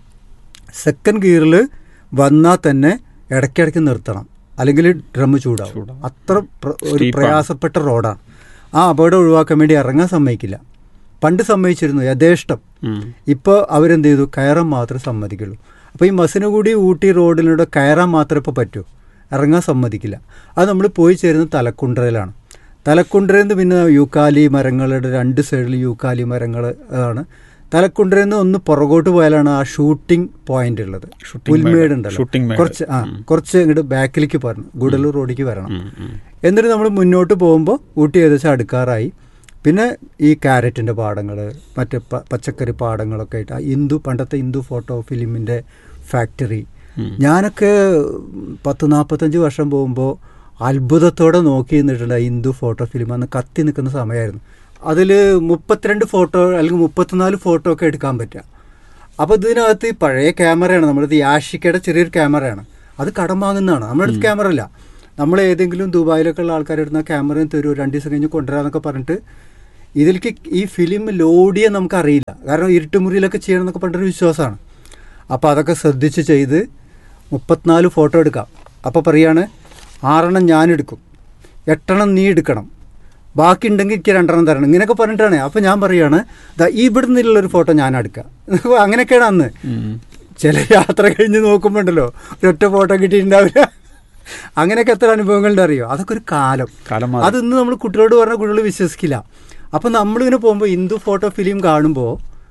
സെക്കൻഡ് ഗിയറിൽ വന്നാൽ തന്നെ ഇടയ്ക്കിടയ്ക്ക് നിർത്തണം അല്ലെങ്കിൽ ഡ്രമ്മ് ചൂടാവും അത്ര പ്ര- ഒരു Steep ആണ്. പ്രയാസപ്പെട്ട റോഡാണ് ആ അപകടം ഒഴിവാക്കാൻ വേണ്ടി ഇറങ്ങാൻ സമ്മതിക്കില്ല പണ്ട് സമ്മതിച്ചിരുന്നു യഥേഷ്ടം ഉം. ഇപ്പോൾ അവരെന്ത് ചെയ്തു കയറാൻ മാത്രമേ സമ്മതിക്കുള്ളൂ അപ്പോൾ ഈ മസിനുകൂടി ഊട്ടി റോഡിലൂടെ കയറാൻ മാത്രമേ ഇപ്പോൾ പറ്റൂ ഇറങ്ങാൻ സമ്മതിക്കില്ല അത് നമ്മൾ പോയി ചേരുന്നത് തലക്കുണ്ട്രയിലാണ് തലക്കുണ്ട്രയിൽ നിന്ന് പിന്നെ യൂക്കാലി മരങ്ങളുടെ രണ്ട് സൈഡിൽ യൂക്കാലി മരങ്ങൾ ആണ് തലക്കുണ്ട്രയിൽ നിന്ന് ഒന്ന് പുറകോട്ട് പോയാലാണ് ആ ഷൂട്ടിംഗ് പോയിന്റ് ഉള്ളത് Shooting പുൽമേട് മേട്. ഉണ്ടല്ലോ Shooting മേട്. കുറച്ച് ആ കുറച്ച് ഇങ്ങോട്ട് ബാക്കിലേക്ക് പറഞ്ഞു ഗുഡല്ലൂർ റോഡിലേക്ക് വരണം ഉം. ഉം. എന്നിട്ട് നമ്മൾ മുന്നോട്ട് പോകുമ്പോൾ ഊട്ടി ഏകദേശം അടുക്കാറായി പിന്നെ ഈ ക്യാരറ്റിൻ്റെ പാടങ്ങൾ മറ്റ് പ- പച്ചക്കറി പാടങ്ങളൊക്കെ ആയിട്ട് ആ ഹിന്ദു പണ്ടത്തെ ഹിന്ദു ഫോട്ടോ ഫിലിമിൻ്റെ ഫാക്ടറി ഞാനൊക്കെ പത്ത് നാൽപ്പത്തഞ്ച് വർഷം പോകുമ്പോൾ അത്ഭുതത്തോടെ നോക്കി നിന്നിട്ടുണ്ട് ആ ഹിന്ദു ഫോട്ടോ ഫിലിം അന്ന് കത്തി നിൽക്കുന്ന സമയമായിരുന്നു അതിൽ മുപ്പത്തിരണ്ട് ഫോട്ടോ അല്ലെങ്കിൽ മുപ്പത്തിനാല് ഫോട്ടോ ഒക്കെ എടുക്കാൻ പറ്റുക അപ്പോൾ ഇതിനകത്ത് ഈ പഴയ ക്യാമറയാണ് നമ്മളത് യാഷിക്കയുടെ ചെറിയൊരു ക്യാമറയാണ് അത് കടം വാങ്ങുന്നതാണ് നമ്മുടെ അടുത്ത് ക്യാമറ അല്ല നമ്മൾ ഏതെങ്കിലും ദുബായിലൊക്കെ ഉള്ള ആൾക്കാരെടുന്ന ക്യാമറയും തരുമോ രണ്ട് ദിവസം കഴിഞ്ഞ് കൊണ്ടുവരാന്നൊക്കെ പറഞ്ഞിട്ട് ഇതിലേക്ക് ഈ ഫിലിം ലോഡ് ചെയ്യാൻ നമുക്കറിയില്ല കാരണം ഇരുട്ടുമുറിയിലൊക്കെ ചെയ്യണം എന്നൊക്കെ പറഞ്ഞിട്ടൊരു വിശ്വാസമാണ് അപ്പോൾ അതൊക്കെ ശ്രദ്ധിച്ച് ചെയ്ത് മുപ്പത്തിനാല് ഫോട്ടോ എടുക്കാം അപ്പോൾ പറയാണ് ആറെണ്ണം ഞാൻ എടുക്കും എട്ടെണ്ണം നീ എടുക്കണം ബാക്കി ഉണ്ടെങ്കിൽ എനിക്ക് രണ്ടെണ്ണം തരണം ഇങ്ങനെയൊക്കെ പറഞ്ഞിട്ടാണ് അപ്പോൾ ഞാൻ പറയുകയാണ് ദാ ഇവിടെ നിന്നുള്ളൊരു ഫോട്ടോ ഞാൻ എടുക്കുക അങ്ങനെയൊക്കെയാണ് അന്ന് ചില യാത്ര കഴിഞ്ഞ് നോക്കുമ്പോൾ ഉണ്ടല്ലോ ഒരൊറ്റ ഫോട്ടോ കിട്ടിയിട്ടുണ്ടാവില്ല അങ്ങനെയൊക്കെ എത്ര അനുഭവങ്ങളുണ്ട് അറിയോ അതൊക്കെ ഒരു കാലം കാലം മാറി. അത് ഇന്ന് നമ്മൾ കുട്ടികളോട് പറഞ്ഞാൽ കുട്ടികൾ വിശ്വസിക്കില്ല അപ്പം നമ്മളിങ്ങനെ പോകുമ്പോൾ ഹിന്ദു ഫോട്ടോ ഫിലിം കാണുമ്പോൾ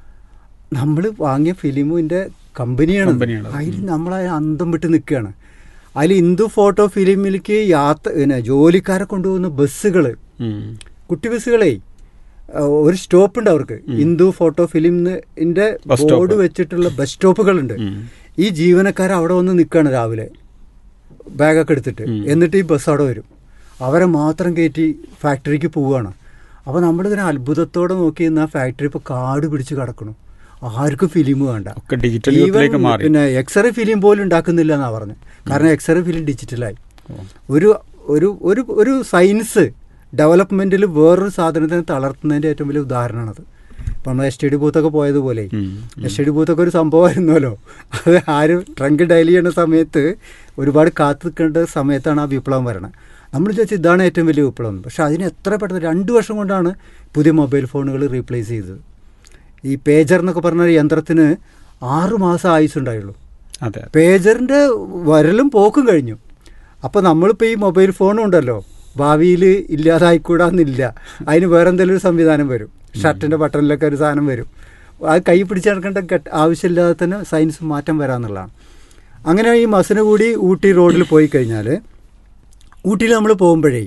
നമ്മൾ വാങ്ങിയ ഫിലിമിൻ്റെ കമ്പനിയാണ് കമ്പനിയാണ്. അതിൽ നമ്മളെ അന്തം വിട്ട് നിൽക്കുകയാണ് അതിൽ ഹിന്ദു ഫോട്ടോ ഫിലിമിലേക്ക് യാത്ര പിന്നെ ജോലിക്കാരെ കൊണ്ടുപോകുന്ന ബസ്സുകൾ ഉം. കുട്ടി ബസ്സുകളെ അഹ് ഒരു സ്റ്റോപ്പ് ഉണ്ട് അവർക്ക് ഹിന്ദു ഫോട്ടോ ഫിലിമിന്റെ ബസ് സ്റ്റോപ്പ്. ബോർഡ് വെച്ചിട്ടുള്ള ബസ് സ്റ്റോപ്പുകളുണ്ട് ഉം. ഈ ജീവനക്കാർ അവിടെ വന്ന് നിൽക്കുകയാണ് രാവിലെ ബാഗൊക്കെ എടുത്തിട്ട് എന്നിട്ട് ഈ ബസ് അവിടെ വരും അവരെ മാത്രം കയറ്റി ഫാക്ടറിക്ക് പോവുകയാണ് അപ്പോൾ നമ്മളിതിനെ അത്ഭുതത്തോടെ നോക്കി ഇന്ന് ആ ഫാക്ടറി ഇപ്പോൾ കാട് പിടിച്ച് കിടക്കണം ആർക്കും ഫിലിം വേണ്ട ഒക്കെ ഡിജിറ്റൽ Even യുഗത്തിലേക്ക് മാറി പിന്നെ എക്സ്റേ ഫിലിം പോലും ഉണ്ടാക്കുന്നില്ല എന്നാണ് പറഞ്ഞത് കാരണം എക്സ്റേ ഫിലിം ഡിജിറ്റലായി ഒരു ഒരു ഒരു ഒരു സയൻസ് ഡെവലപ്മെന്റിൽ വേറൊരു സാധനത്തിനെ തളർത്തുന്നതിന്റെ ഏറ്റവും വലിയ ഉദാഹരണമാണത് ഇപ്പം നമ്മൾ എസ് ടി ഡി ബൂത്തൊക്കെ പോയതുപോലെ ഉം. എസ് ടി ഡി ബൂത്തൊക്കെ ഒരു സംഭവമായിരുന്നല്ലോ അത് ആരും ട്രങ്ക് ഡയൽ ചെയ്യുന്ന സമയത്ത് ഒരുപാട് കാത്തു നിൽക്കേണ്ട സമയത്താണ് ആ വിപ്ലവം വരണത് നമ്മൾ വിചാരിച്ചു ഇതാണ് ഏറ്റവും വലിയ വിപ്ലവം പക്ഷെ അതിന് എത്ര പെട്ടെന്ന് രണ്ട് വർഷം കൊണ്ടാണ് പുതിയ മൊബൈൽ ഫോണുകൾ റീപ്ലേസ് ചെയ്തത് ഈ പേജർ എന്നൊക്കെ പറഞ്ഞ ഒരു യന്ത്രത്തിന് ആറ് മാസം ആയുസ് ഉണ്ടായുള്ളൂ അതെ അതെ. പേജറിൻ്റെ വരലും പോക്കും കഴിഞ്ഞു അപ്പോൾ നമ്മളിപ്പോൾ ഈ മൊബൈൽ ഫോണും ഉണ്ടല്ലോ ഭാവിയിൽ ഇല്ലാതായിക്കൂടാന്നില്ല അതിന് വേറെ എന്തെങ്കിലും ഒരു സംവിധാനം വരും ഷർട്ടിൻ്റെ ബട്ടണിലൊക്കെ ഒരു സാധനം വരും അത് കൈ പിടിച്ച് നടക്കേണ്ട ഘട്ട ആവശ്യമില്ലാതെ തന്നെ സയൻസ് മാറ്റം വരാമെന്നുള്ളതാണ് അങ്ങനെ ഈ മസിന് കൂടി ഊട്ടി റോഡിൽ പോയി കഴിഞ്ഞാൽ ഊട്ടിയിൽ നമ്മൾ പോകുമ്പോഴേ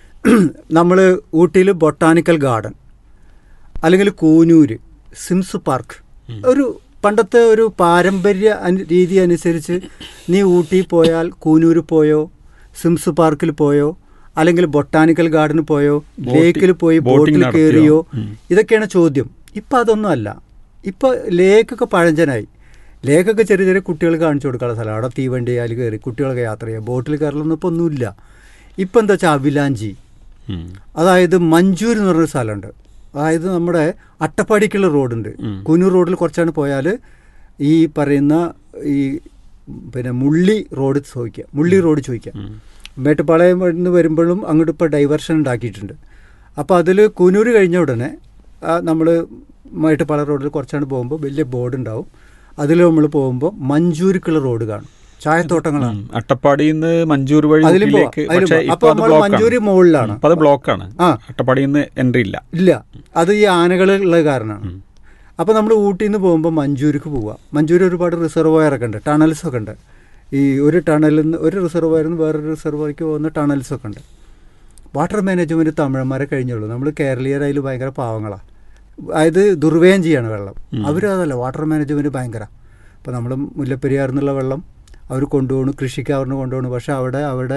നമ്മൾ ഊട്ടിയിൽ ബൊട്ടാനിക്കൽ ഗാർഡൻ അല്ലെങ്കിൽ കൂനൂര് സിംസ് പാർക്ക് ഒരു പണ്ടത്തെ ഒരു പാരമ്പര്യ അനു- രീതി അനുസരിച്ച് നീ ഊട്ടി പോയാൽ കൂനൂര് പോയോ സിംസ് പാർക്കിൽ പോയോ അല്ലെങ്കിൽ ബൊട്ടാനിക്കൽ ഗാർഡനിൽ പോയോ ബോട്ടി- ലേക്കിൽ പോയി ബോട്ടിംഗ് ബോട്ടിൽ നടത്തിയോ? കയറിയോ ഉം. ഇതൊക്കെയാണ് ചോദ്യം ഇപ്പം അതൊന്നും അല്ല ഇപ്പം ലേക്കൊക്കെ പഴഞ്ചനായി ലേക്കൊക്കെ ചെറിയ ചെറിയ കുട്ടികൾ കാണിച്ചു കൊടുക്കാനുള്ള സ്ഥലം അവിടെ തീവണ്ടി അതിൽ കയറി കുട്ടികളൊക്കെ യാത്ര ചെയ്യുക ബോട്ടിൽ കയറലൊന്നും ഇപ്പോൾ ഒന്നുമില്ല ഇപ്പം എന്താ വെച്ചാൽ അവിലാഞ്ചി ഉം. അതായത് മഞ്ചൂർ എന്ന് പറഞ്ഞൊരു സ്ഥലമുണ്ട് അതായത് നമ്മുടെ അട്ടപ്പാടിക്കുള്ള റോഡുണ്ട് ഉം. കുനൂർ റോഡിൽ കുറച്ചാണ് പോയാൽ ഈ പറയുന്ന ഈ പിന്നെ മുള്ളി റോഡ് ചോദിക്കുക മുള്ളി റോഡ് ചോദിക്കുക ഉം. മേട്ടുപ്പാളയം നിന്ന് വരുമ്പോഴും അങ്ങോട്ട് ഇപ്പോൾ ഡൈവേർഷൻ ഉണ്ടാക്കിയിട്ടുണ്ട് അപ്പോൾ അതിൽ കുനൂർ കഴിഞ്ഞ ഉടനെ നമ്മൾ മേട്ടുപ്പാളയം റോഡിൽ കുറച്ചാണ് പോകുമ്പോൾ വലിയ ബോർഡ് ഉണ്ടാവും അതിൽ നമ്മൾ പോകുമ്പോൾ മഞ്ചൂരിക്കുള്ള റോഡ് കാണും ചായത്തോട്ടങ്ങളാണ് ഉം. അട്ടപ്പാടിയിൽ നിന്ന് മഞ്ചൂർ വഴി അതിലും പോവാം, ഊട്ടിയിലേക്ക് അതിലും പക്ഷേ പോവാം. ഇപ്പൊ അപ്പൊ അത് നമ്മൾ ബ്ലോക്കാണ്. മഞ്ചൂരി മുകളിലാണ്. ഉം. ഇപ്പൊ അത് ബ്ലോക്കാണ് ആ. അട്ടപ്പാടിയിൽ നിന്ന് എൻട്രി ഇല്ല ഇല്ല അത് ഈ ആനകളുള്ള കാരണമാണ് അപ്പോൾ നമ്മൾ ഊട്ടിയിൽ നിന്ന് പോകുമ്പോൾ മഞ്ചൂർക്ക് പോവുക മഞ്ചൂർ ഒരുപാട് റിസർവോയറൊക്കെ ഉണ്ട് ടണൽസ് ഒക്കെ ഉണ്ട് ഈ ഒരു ടണലിൽ നിന്ന് ഒരു റിസർവോയറിൽ നിന്ന് വേറൊരു റിസർവോയർക്ക് പോകുന്ന ടണൽസ് ഒക്കെ ഉണ്ട് വാട്ടർ മാനേജ്മെൻറ്റ് തമിഴന്മാരെ കഴിഞ്ഞുള്ളൂ നമ്മൾ കേരളീയർ അതിൽ ഭയങ്കര പാവങ്ങളാണ് അതായത് ദുർവ്യയം ചെയ്യാണ് വെള്ളം അവർ അതല്ല വാട്ടർ മാനേജ്മെൻറ്റ് ഭയങ്കര ഇപ്പോൾ നമ്മൾ മുല്ലപ്പെരിയാർ എന്നുള്ള വെള്ളം അവർ കൊണ്ടുപോകണു കൃഷിക്ക് അവരിന് കൊണ്ടുപോകണു പക്ഷേ അവിടെ അവിടെ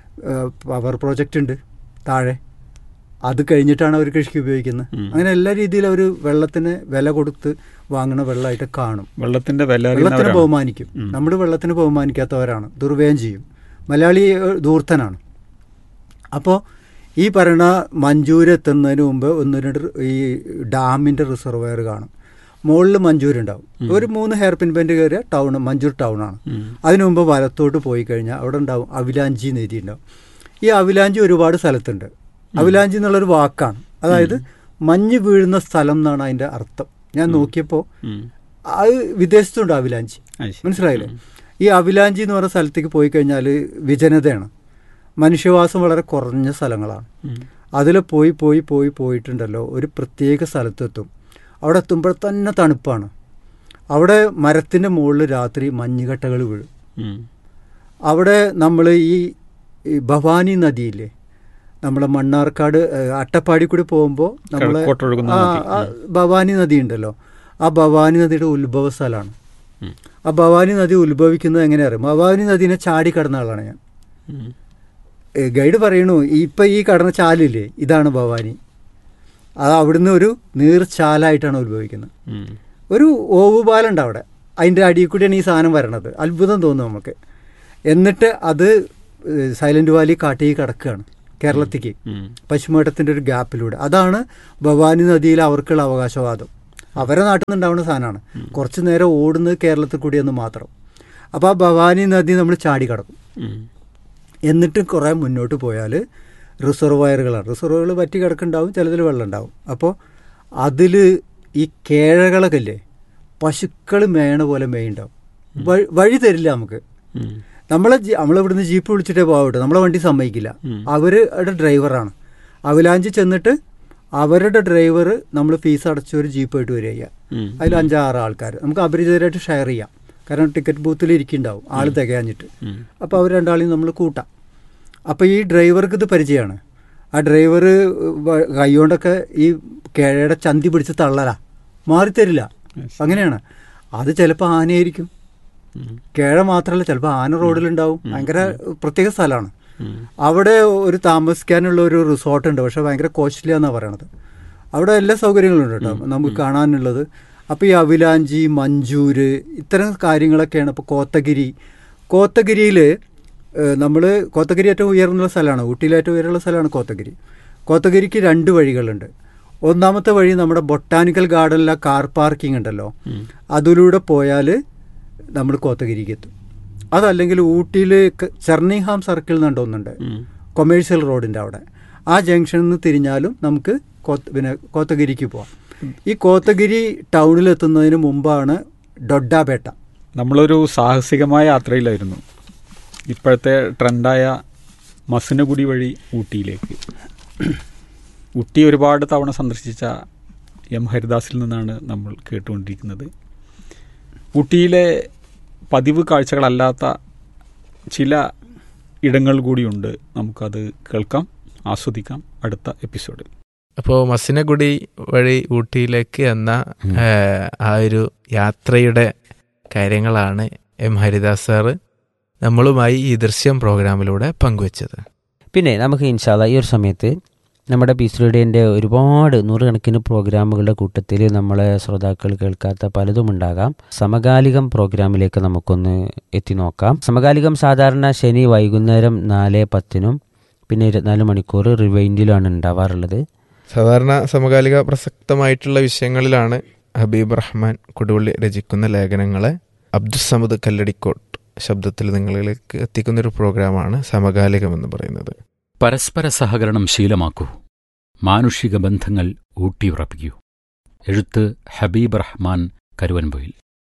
പവർ പ്രോജക്റ്റ് ഉണ്ട് താഴെ അത് കഴിഞ്ഞിട്ടാണ് അവർ കൃഷിക്ക് ഉപയോഗിക്കുന്നത് അങ്ങനെ എല്ലാ രീതിയിലും അവർ വെള്ളത്തിന് വില കൊടുത്ത് വാങ്ങണ വെള്ളമായിട്ട് കാണും വെള്ളത്തിന്റെ വില വെള്ളത്തിന് അറിയുന്നവരാണ്. ബഹുമാനിക്കും നമ്മൾ വെള്ളത്തിന് ബഹുമാനിക്കാത്തവരാണ് ദുർവ്യയം ചെയ്യും മലയാളി ഏഹ്, ധൂർത്തനാണ് അപ്പോൾ ഈ പറയുന്ന മഞ്ചൂര് എത്തുന്നതിന് മുമ്പ് ഒന്ന് രണ്ട് ഈ ഡാമിൻ്റെ റിസർവയർ കാണും മുകളിൽ മഞ്ചൂർ ഉണ്ടാവും ഒരു മൂന്ന് ഹെയർ പിൻ ബെൻഡ് കയറിയ ടൗൺ മഞ്ചൂർ ടൗണാണ് അതിനു മുമ്പ് വലത്തോട്ട് പോയി കഴിഞ്ഞാൽ അവിടെ ഉണ്ടാവും അവിലാഞ്ചി നദി ഉണ്ടാവും ഈ അവിലാഞ്ചി ഒരുപാട് സ്ഥലത്തുണ്ട് അവിലാഞ്ചി എന്നുള്ളൊരു വാക്കാണ് അതായത് മഞ്ഞ് വീഴുന്ന സ്ഥലം എന്നാണ് അതിൻ്റെ അർത്ഥം ഞാൻ നോക്കിയപ്പോൾ ഉം. അത് വിദേശത്തുണ്ട് അവിലാഞ്ചി അത് ശരി. മനസ്സിലായില്ലേ ഈ അവിലാഞ്ചി എന്ന് പറയുന്ന സ്ഥലത്തേക്ക് പോയി കഴിഞ്ഞാൽ വിജനതയാണ് മനുഷ്യവാസം വളരെ കുറഞ്ഞ സ്ഥലങ്ങളാണ് അതിൽ പോയി പോയി പോയി പോയിട്ടുണ്ടല്ലോ ഒരു പ്രത്യേക സ്ഥലത്തെത്തും അവിടെ എത്തുമ്പോൾ തന്നെ തണുപ്പാണ് അവിടെ മരത്തിൻ്റെ മുകളിൽ രാത്രി മഞ്ഞുകട്ടകൾ വീഴും ഉം. അവിടെ നമ്മൾ ഈ ഈ ഭവാനി നദിയില്ലേ നമ്മളെ മണ്ണാർക്കാട് ഏഹ്, അട്ടപ്പാടി കൂടി പോകുമ്പോൾ നമ്മളെ കിഴക്കോട്ടൊഴുകുന്ന ആ, നദി. ആ ഭവാനി നദി ഉണ്ടല്ലോ ആ ഭവാനി നദിയുടെ ഉത്ഭവ സ്ഥലമാണ് ഉം. ആ ഭവാനി നദി ഉത്ഭവിക്കുന്നത് എങ്ങനെയാ അറിയാം ഭവാനി നദീനെ ചാടി കടന്ന ആളാണ് ഞാൻ ഉം. ഏ, ഗൈഡ് പറയണു ഇപ്പം ഈ കടന്ന ചാലില്ലേ ഇതാണ് ഭവാനി അത് അവിടുന്ന് ഒരു നീർച്ചാലായിട്ടാണ് ഉത്ഭവിക്കുന്നത് ഉം. ഒരു ഓവുപാലുണ്ട് അവിടെ അതിൻ്റെ അടിയിൽ കൂടിയാണ് ഈ സാധനം വരണത് അത്ഭുതം തോന്നും നമുക്ക് എന്നിട്ട് അത് സൈലന്റ് വാലി കാട്ടി കിടക്കുകയാണ് കേരളത്തിക്ക് പശ്ചിമഘട്ടത്തിൻ്റെ ഒരു ഗ്യാപ്പിലൂടെ അതാണ് ഭവാനി നദിയിൽ അവർക്കുള്ള അവകാശവാദം അവരെ നാട്ടിൽ നിന്നുണ്ടാവുന്ന സാധനമാണ് കുറച്ച് നേരം ഓടുന്നത് കേരളത്തിൽ കൂടിയെന്ന് മാത്രം അപ്പോൾ ആ ഭവാനി നദി നമ്മൾ ചാടി കിടക്കും എന്നിട്ട് കുറേ മുന്നോട്ട് പോയാൽ റിസർവയറുകളാണ് റിസർവയറുകൾ പറ്റി കിടക്കുന്നുണ്ടാവും ചിലതിൽ വെള്ളം ഉണ്ടാവും അപ്പോൾ അതിൽ ഈ കേഴകളൊക്കെ ഇല്ലേ പശുക്കൾ മേയണ പോലെ മേയുണ്ടാവും വഴി വഴി തരില്ല നമുക്ക് നമ്മളെ ജി- നമ്മളിവിടുന്ന് ജീപ്പ് വിളിച്ചിട്ടേ പോകട്ടെ നമ്മളെ വണ്ടി സമ്മതിക്കില്ല അവരുടെ ഡ്രൈവറാണ് അവലാഞ്ചി ചെന്നിട്ട് അവരുടെ ഡ്രൈവർ നമ്മൾ ഫീസ് അടച്ച ഒരു ജീപ്പായിട്ട് വരിക ചെയ്യുക അതിൽ അഞ്ചാറ് ആൾക്കാർ നമുക്ക് അപരിചിതരായിട്ട് ഷെയർ ചെയ്യാം കാരണം ടിക്കറ്റ് ബൂത്തിൽ ഇരിക്കുന്നുണ്ടാവും ആൾ തികയാഞ്ഞിട്ട് അപ്പോൾ അവർ രണ്ടാളെയും നമ്മൾ കൂട്ടാം അപ്പോൾ ഈ ഡ്രൈവർക്ക് ഇത് പരിചയമാണ് ആ ഡ്രൈവർ കൈകൊണ്ടൊക്കെ ഈ കേഴയുടെ ചന്തി പിടിച്ച് തള്ളലാ മാറിത്തരില്ല അങ്ങനെയാണ് അത് ചിലപ്പോൾ ആനയായിരിക്കും കേഴ മാത്രമല്ല ചിലപ്പോൾ ആന റോഡിലുണ്ടാവും ഭയങ്കര പ്രത്യേക സ്ഥലമാണ് അവിടെ ഒരു താമസിക്കാനുള്ള ഒരു റിസോർട്ട് ഉണ്ട് പക്ഷെ ഭയങ്കര കോസ്റ്റ്ലി എന്നാണ് പറയണത് അവിടെ എല്ലാ സൗകര്യങ്ങളും ഉണ്ട് കേട്ടോ നമുക്ക് കാണാനുള്ളത് അപ്പോൾ ഈ അവിലാഞ്ചി മഞ്ചൂര് ഇത്തരം കാര്യങ്ങളൊക്കെയാണ് ഇപ്പോൾ കോത്തഗിരി കോത്തഗിരിയിൽ നമ്മൾ കോത്തഗിരി ഏറ്റവും ഉയർന്നുള്ള സ്ഥലമാണ് ഊട്ടിയിലെ ഏറ്റവും ഉയർന്നുള്ള സ്ഥലമാണ് കോത്തഗിരി കോത്തഗിരിക്ക് രണ്ട് വഴികളുണ്ട് ഒന്നാമത്തെ വഴി നമ്മുടെ ബൊട്ടാനിക്കൽ ഗാർഡനിലെ കാർ പാർക്കിംഗ് ഉണ്ടല്ലോ അതിലൂടെ പോയാൽ നമ്മൾ കോത്തഗിരിക്ക് എത്തും അതല്ലെങ്കിൽ ഊട്ടിയിൽ ചെർണിഹാം സർക്കിൾ എന്നുണ്ടോന്നുണ്ട് കൊമേഴ്ഷ്യൽ റോഡിൻ്റെ അവിടെ ആ ജംഗ്ഷനിൽ നിന്ന് തിരിഞ്ഞാലും നമുക്ക് കോത്ത പിന്നെ കോത്തഗിരിക്ക് പോവാം ഈ കോത്തഗിരി ടൗണിലെത്തുന്നതിന് മുമ്പാണ് ഡൊഡ്ഡാപേട്ട നമ്മളൊരു സാഹസികമായ യാത്രയിലായിരുന്നു ഇപ്പോഴത്തെ ട്രെൻഡായ മസനഗുടി വഴി ഊട്ടിയിലേക്ക് ഊട്ടി ഒരുപാട് തവണ സന്ദർശിച്ച എം ഹരിദാസിൽ നിന്നാണ് നമ്മൾ കേട്ടുകൊണ്ടിരിക്കുന്നത് ഊട്ടിയിലെ പതിവ് കാഴ്ചകളല്ലാത്ത ചില ഇടങ്ങൾ കൂടിയുണ്ട് നമുക്കത് കേൾക്കാം ആസ്വദിക്കാം അടുത്ത എപ്പിസോഡിൽ അപ്പോൾ മസിനഗുഡി വഴി ഊട്ടിയിലേക്ക് എന്ന ആ, ആ ഒരു യാത്രയുടെ കാര്യങ്ങളാണ് എം ഹരിദാസ് സാറ് നമ്മളുമായി ഈ ദൃശ്യം പ്രോഗ്രാമിലൂടെ പങ്കുവച്ചത് പിന്നെ നമുക്ക് ഇൻഷാല്ല ഈ ഒരു സമയത്ത് നമ്മുടെ പീസ് റേഡിയോൻ്റെ ഒരുപാട് നൂറുകണക്കിന് പ്രോഗ്രാമുകളുടെ കൂട്ടത്തിൽ നമ്മളെ ശ്രോതാക്കൾ കേൾക്കാത്ത പലതും ഉണ്ടാകാം സമകാലികം പ്രോഗ്രാമിലേക്ക് നമുക്കൊന്ന് എത്തി നോക്കാം സമകാലികം സാധാരണ ശനി വൈകുന്നേരം നാല് പത്തിനും പിന്നെ ഇരുപത്തിനാല് മണിക്കൂർ റിവൈൻഡിലാണ് ഉണ്ടാവാറുള്ളത് സാധാരണ സമകാലിക പ്രസക്തമായിട്ടുള്ള വിഷയങ്ങളിലാണ് ഹബീബ് റഹ്മാൻ കൊടുവള്ളി രചിക്കുന്ന ലേഖനങ്ങളെ അബ്ദുസമദ് കല്ലടിക്കോട്ട് ശബ്ദത്തിൽ നിങ്ങളിലേക്ക് എത്തിക്കുന്ന ഒരു പ്രോഗ്രാമാണ് സമകാലികം എന്ന് പറയുന്നത് പരസ്പര സഹകരണം ശീലമാക്കൂ മാനുഷിക ബന്ധങ്ങൾ ഊട്ടിയുറപ്പിക്കൂ എഴുത്ത് ഹബീബ് റഹ്മാൻ കരുവൻപൊയിൽ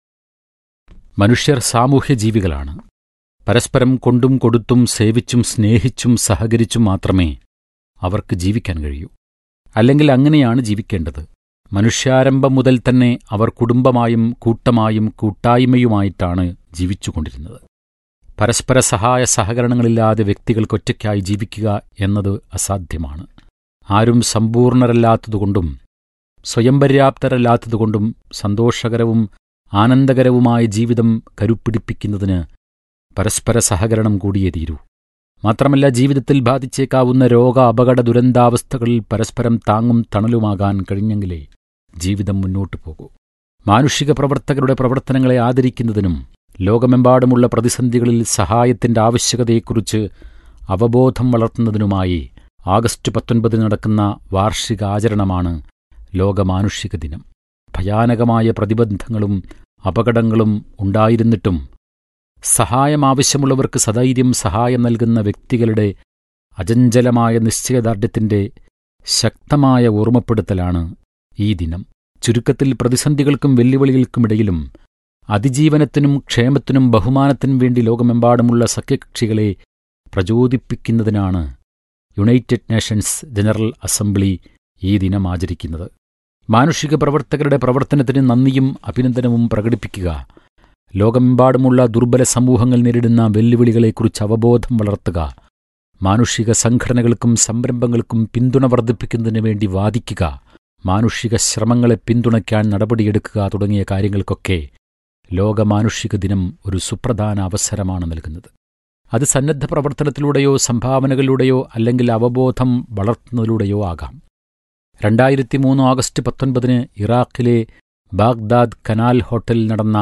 മനുഷ്യർ സാമൂഹ്യ ജീവികളാണ് പരസ്പരം കൊണ്ടും കൊടുത്തും സേവിച്ചും സ്നേഹിച്ചും സഹകരിച്ചും മാത്രമേ അവർക്ക് ജീവിക്കാൻ കഴിയൂ അല്ലെങ്കിൽ അങ്ങനെയാണ് ജീവിക്കേണ്ടത് മനുഷ്യാരംഭം മുതൽ തന്നെ അവർ കുടുംബമായും കൂട്ടമായും കൂട്ടായ്മയുമായിട്ടാണ് ജീവിച്ചുകൊണ്ടിരുന്നത് പരസ്പര സഹായ സഹകരണങ്ങളില്ലാതെ വ്യക്തികൾക്കൊറ്റയ്ക്കായി ജീവിക്കുക എന്നത് അസാധ്യമാണ് ആരും സമ്പൂർണരല്ലാത്തതുകൊണ്ടും സ്വയം പര്യാപ്തരല്ലാത്തതുകൊണ്ടും സന്തോഷകരവും ആനന്ദകരവുമായ ജീവിതം കരുപ്പിടിപ്പിക്കുന്നതിന് പരസ്പര സഹകരണം കൂടിയേ തീരൂ മാത്രമല്ല ജീവിതത്തിൽ ബാധിച്ചേക്കാവുന്ന രോഗ അപകട ദുരന്താവസ്ഥകളിൽ പരസ്പരം താങ്ങും തണലുമാകാൻ കഴിഞ്ഞെങ്കിലേ ജീവിതം മുന്നോട്ടു പോകൂ മാനുഷിക പ്രവർത്തകരുടെ പ്രവർത്തനങ്ങളെ ആദരിക്കുന്നതിനും ലോകമെമ്പാടുമുള്ള പ്രതിസന്ധികളിൽ സഹായത്തിന്റെ ആവശ്യകതയെക്കുറിച്ച് അവബോധം വളർത്തുന്നതിനുമായി ആഗസ്റ്റ് പത്തൊൻപതിന് നടക്കുന്ന വാർഷിക ആചരണമാണ് ലോക മാനുഷിക ദിനം ഭയാനകമായ പ്രതിബന്ധങ്ങളും അപകടങ്ങളും ഉണ്ടായിരുന്നിട്ടും സഹായം ആവശ്യമുള്ളവർക്ക് സധൈര്യം സഹായം നൽകുന്ന വ്യക്തികളുടെ അചഞ്ചലമായ നിശ്ചയദാർഢ്യത്തിന്റെ ശക്തമായ ഓർമ്മപ്പെടുത്തലാണ് ഈ ദിനം ചുരുക്കത്തിൽ പ്രതിസന്ധികൾക്കും വെല്ലുവിളികൾക്കുമിടയിലും അതിജീവനത്തിനും ക്ഷേമത്തിനും ബഹുമാനത്തിനും വേണ്ടി ലോകമെമ്പാടുമുള്ള സഖ്യകക്ഷികളെ പ്രചോദിപ്പിക്കുന്നതിനാണ് യുണൈറ്റഡ് നേഷൻസ് ജനറൽ അസംബ്ലി ഈ ദിനം ആചരിക്കുന്നത് മാനുഷിക പ്രവർത്തകരുടെ പ്രവർത്തനത്തിന് നന്ദിയും അഭിനന്ദനവും പ്രകടിപ്പിക്കുക ലോകമെമ്പാടുമുള്ള ദുർബല സമൂഹങ്ങൾ നേരിടുന്ന വെല്ലുവിളികളെക്കുറിച്ച് അവബോധം വളർത്തുക മാനുഷിക സംഘടനകൾക്കും സംരംഭങ്ങൾക്കും പിന്തുണ വർദ്ധിപ്പിക്കുന്നതിന് വേണ്ടി വാദിക്കുക മാനുഷിക ശ്രമങ്ങളെ പിന്തുണയ്ക്കാൻ നടപടിയെടുക്കുക തുടങ്ങിയ കാര്യങ്ങൾക്കൊക്കെ ലോക മാനുഷിക ദിനം ഒരു സുപ്രധാന അവസരമാണ് നൽകുന്നത് അത് സന്നദ്ധ പ്രവർത്തനത്തിലൂടെയോ സംഭാവനകളിലൂടെയോ അല്ലെങ്കിൽ അവബോധം വളർത്തുന്നതിലൂടെയോ ആകാം രണ്ടായിരത്തി മൂന്ന് ഓഗസ്റ്റ് പത്തൊൻപതിന് ഇറാഖിലെ ബാഗ്ദാദ് കനാൽ ഹോട്ടലിൽ നടന്ന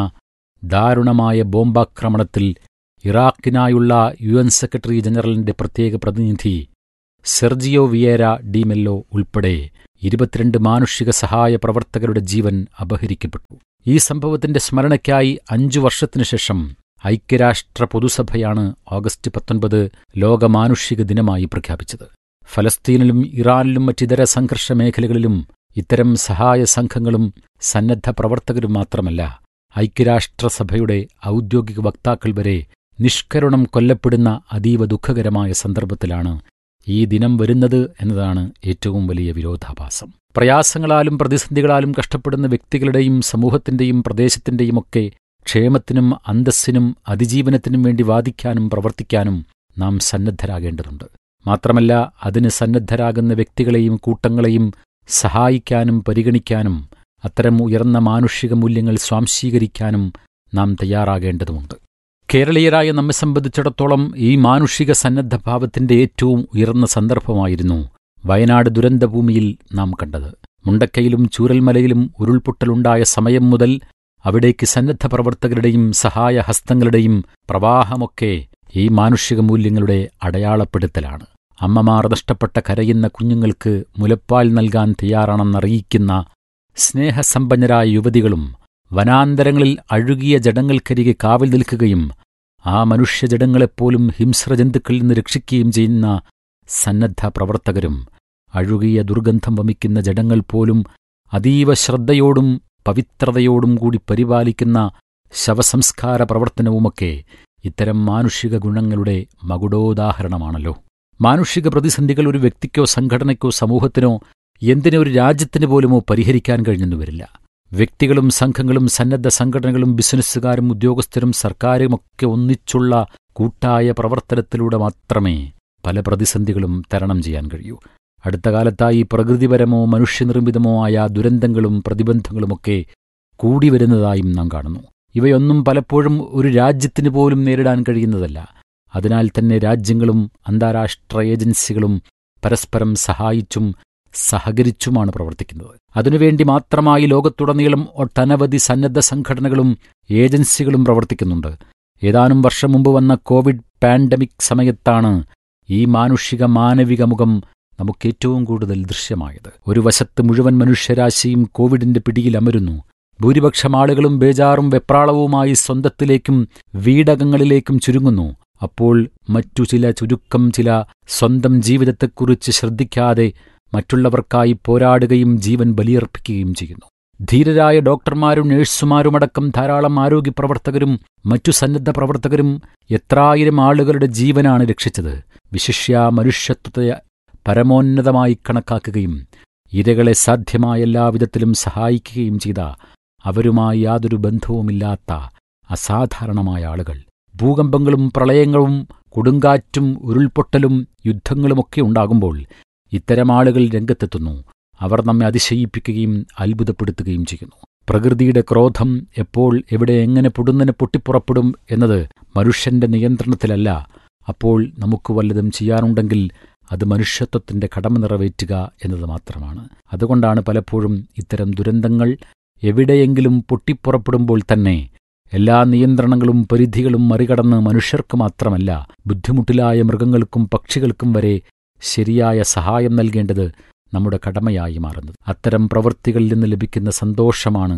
ദാരുണമായ ബോംബാക്രമണത്തിൽ ഇറാഖിനായുള്ള യു എൻ സെക്രട്ടറി ജനറലിന്റെ പ്രത്യേക പ്രതിനിധി സെർജിയോ വിയേര ഡിമെല്ലോ ഉൾപ്പെടെ ഇരുപത്തിരണ്ട് മാനുഷിക സഹായ പ്രവർത്തകരുടെ ജീവൻ അപഹരിക്കപ്പെട്ടു ഈ സംഭവത്തിന്റെ സ്മരണയ്ക്കായി അഞ്ചു വർഷത്തിനു ശേഷം ഐക്യരാഷ്ട്ര പൊതുസഭയാണ് ഓഗസ്റ്റ് പത്തൊൻപത് ലോക മാനുഷിക ദിനമായി പ്രഖ്യാപിച്ചത് ഫലസ്തീനിലും ഇറാനിലും മറ്റിതര സംഘർഷ മേഖലകളിലും ഇത്തരം സഹായ സംഘങ്ങളും സന്നദ്ധ പ്രവർത്തകരും മാത്രമല്ല ഐക്യരാഷ്ട്രസഭയുടെ ഔദ്യോഗിക വക്താക്കൾ വരെ നിഷ്കരുണം കൊല്ലപ്പെടുന്ന അതീവ ദുഃഖകരമായ സന്ദർഭത്തിലാണ് ഈ ദിനം വരുന്നത് എന്നതാണ് ഏറ്റവും വലിയ വിരോധാഭാസം പ്രയാസങ്ങളാലും പ്രതിസന്ധികളാലും കഷ്ടപ്പെടുന്ന വ്യക്തികളുടെയും സമൂഹത്തിന്റെയും പ്രദേശത്തിന്റെയുമൊക്കെ ക്ഷേമത്തിനും അന്തസ്സിനും അതിജീവനത്തിനും വേണ്ടി വാദിക്കാനും പ്രവർത്തിക്കാനും നാം സന്നദ്ധരാകേണ്ടതുണ്ട് മാത്രമല്ല അതിന് സന്നദ്ധരാകുന്ന വ്യക്തികളെയും കൂട്ടങ്ങളെയും സഹായിക്കാനും പരിഗണിക്കാനും അത്തരം ഉയർന്ന മാനുഷിക മൂല്യങ്ങൾ സ്വാംശീകരിക്കാനും നാം തയ്യാറാകേണ്ടതുണ്ട് കേരളീയരായ നമ്മെ സംബന്ധിച്ചിടത്തോളം ഈ മാനുഷിക സന്നദ്ധഭാവത്തിന്റെ ഏറ്റവും ഉയർന്ന സന്ദർഭമായിരുന്നു വയനാട് ദുരന്തഭൂമിയിൽ നാം കണ്ടത് മുണ്ടക്കയിലും ചൂരൽമലയിലും ഉരുൾപൊട്ടലുണ്ടായ സമയം മുതൽ അവിടേക്ക് സന്നദ്ധ പ്രവർത്തകരുടെയും സഹായഹസ്തങ്ങളുടെയും പ്രവാഹമൊക്കെ ഈ മാനുഷിക മൂല്യങ്ങളുടെ അടയാളപ്പെടുത്തലാണ് അമ്മമാർ നഷ്ടപ്പെട്ട കരയുന്ന കുഞ്ഞുങ്ങൾക്ക് മുലപ്പാൽ നൽകാൻ തയ്യാറാണെന്നറിയിക്കുന്ന സ്നേഹസമ്പന്നരായ യുവതികളും വനാന്തരങ്ങളിൽ അഴുകിയ ജഡങ്ങൾക്കരികെ കാവൽ നിൽക്കുകയും ആ മനുഷ്യജഡങ്ങളെപ്പോലും ഹിംസ്രജന്തുക്കളിൽ നിന്ന് രക്ഷിക്കുകയും ചെയ്യുന്ന സന്നദ്ധ പ്രവർത്തകരും അഴുകിയ ദുർഗന്ധം വമിക്കുന്ന ജഡങ്ങൾ പോലും അതീവ ശ്രദ്ധയോടും പവിത്രതയോടും കൂടി പരിപാലിക്കുന്ന ശവസംസ്കാര പ്രവർത്തനവുമൊക്കെ ഇത്തരം മാനുഷിക ഗുണങ്ങളുടെ മകുടോദാഹരണമാണല്ലോ മാനുഷിക പ്രതിസന്ധികൾ ഒരു വ്യക്തിക്കോ സംഘടനയ്ക്കോ സമൂഹത്തിനോ എന്തിനൊരു ഒരു രാജ്യത്തിന് പോലുമോ പരിഹരിക്കാൻ കഴിഞ്ഞെന്നു വരില്ല വ്യക്തികളും സംഘങ്ങളും സന്നദ്ധ സംഘടനകളും ബിസിനസ്സുകാരും ഉദ്യോഗസ്ഥരും സർക്കാരുമൊക്കെ ഒന്നിച്ചുള്ള കൂട്ടായ പ്രവർത്തനത്തിലൂടെ മാത്രമേ പല പ്രതിസന്ധികളും തരണം ചെയ്യാൻ കഴിയൂ അടുത്ത കാലത്തായി പ്രകൃതിപരമോ മനുഷ്യനിർമ്മിതമോ ആയ ദുരന്തങ്ങളും പ്രതിബന്ധങ്ങളുമൊക്കെ കൂടി വരുന്നതായും നാം കാണുന്നു ഇവയൊന്നും പലപ്പോഴും ഒരു രാജ്യത്തിന് പോലും നേരിടാൻ കഴിയുന്നതല്ല അതിനാൽ തന്നെ രാജ്യങ്ങളും അന്താരാഷ്ട്ര ഏജൻസികളും പരസ്പരം സഹായിച്ചും സഹകരിച്ചുമാണ് പ്രവർത്തിക്കുന്നത് അതിനുവേണ്ടി മാത്രമായി ലോകത്തുടനീളം ഒട്ടനവധി സന്നദ്ധ സംഘടനകളും ഏജൻസികളും പ്രവർത്തിക്കുന്നുണ്ട് ഏതാനും വർഷം മുമ്പ് വന്ന കോവിഡ് പാൻഡമിക് സമയത്താണ് ഈ മാനുഷിക മാനവിക മുഖം നമുക്കേറ്റവും കൂടുതൽ ദൃശ്യമായത് ഒരു വശത്ത് മുഴുവൻ മനുഷ്യരാശിയും കോവിഡിന്റെ പിടിയിൽ അമരുന്നു ഭൂരിപക്ഷം ആളുകളും ബേജാറും വെപ്രാളവുമായി സ്വന്തത്തിലേക്കും വീടകങ്ങളിലേക്കും ചുരുങ്ങുന്നു അപ്പോൾ മറ്റു ചില ചുരുക്കം ചില സ്വന്തം ജീവിതത്തെക്കുറിച്ച് ശ്രദ്ധിക്കാതെ മറ്റുള്ളവർക്കായി പോരാടുകയും ജീവൻ ബലിയർപ്പിക്കുകയും ചെയ്യുന്നു ധീരരായ ഡോക്ടർമാരും നഴ്സുമാരുമടക്കം ധാരാളം ആരോഗ്യപ്രവർത്തകരും മറ്റു സന്നദ്ധ പ്രവർത്തകരും എത്രായിരം ആളുകളുടെ ജീവനാണ് രക്ഷിച്ചത് വിശിഷ്യ മനുഷ്യത്വത്തെ പരമോന്നതമായി കണക്കാക്കുകയും ഇരകളെ സാധ്യമായ എല്ലാവിധത്തിലും സഹായിക്കുകയും ചെയ്ത അവരുമായി യാതൊരു ബന്ധവുമില്ലാത്ത അസാധാരണമായ ആളുകൾ ഭൂകമ്പങ്ങളും പ്രളയങ്ങളും കൊടുങ്കാറ്റും ഉരുൾപൊട്ടലും യുദ്ധങ്ങളുമൊക്കെ ഉണ്ടാകുമ്പോൾ ഇത്തരം ആളുകൾ രംഗത്തെത്തുന്നു അവർ നമ്മെ അതിശയിപ്പിക്കുകയും അത്ഭുതപ്പെടുത്തുകയും ചെയ്യുന്നു പ്രകൃതിയുടെ ക്രോധം എപ്പോൾ എവിടെ എങ്ങനെ പൊടുന്നനെ പൊട്ടിപ്പുറപ്പെടും എന്നത് മനുഷ്യന്റെ നിയന്ത്രണത്തിലല്ല അപ്പോൾ നമുക്ക് വല്ലതും ചെയ്യാനുണ്ടെങ്കിൽ അത് മനുഷ്യത്വത്തിന്റെ കടമ നിറവേറ്റുക എന്നത് മാത്രമാണ് അതുകൊണ്ടാണ് പലപ്പോഴും ഇത്തരം ദുരന്തങ്ങൾ എവിടെയെങ്കിലും പൊട്ടിപ്പുറപ്പെടുമ്പോൾ തന്നെ എല്ലാ നിയന്ത്രണങ്ങളും പരിധികളും മറികടന്ന് മനുഷ്യർക്ക് മാത്രമല്ല ബുദ്ധിമുട്ടിലായ മൃഗങ്ങൾക്കും പക്ഷികൾക്കും വരെ ശരിയായ സഹായം നൽകേണ്ടത് നമ്മുടെ കടമയായി മാറുന്നത് അത്തരം പ്രവൃത്തികളിൽ നിന്ന് ലഭിക്കുന്ന സന്തോഷമാണ്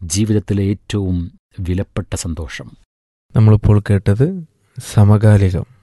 ജീവിതത്തിലെ ഏറ്റവും വിലപ്പെട്ട സന്തോഷം നമ്മളിപ്പോൾ കേട്ടത് സമകാലികം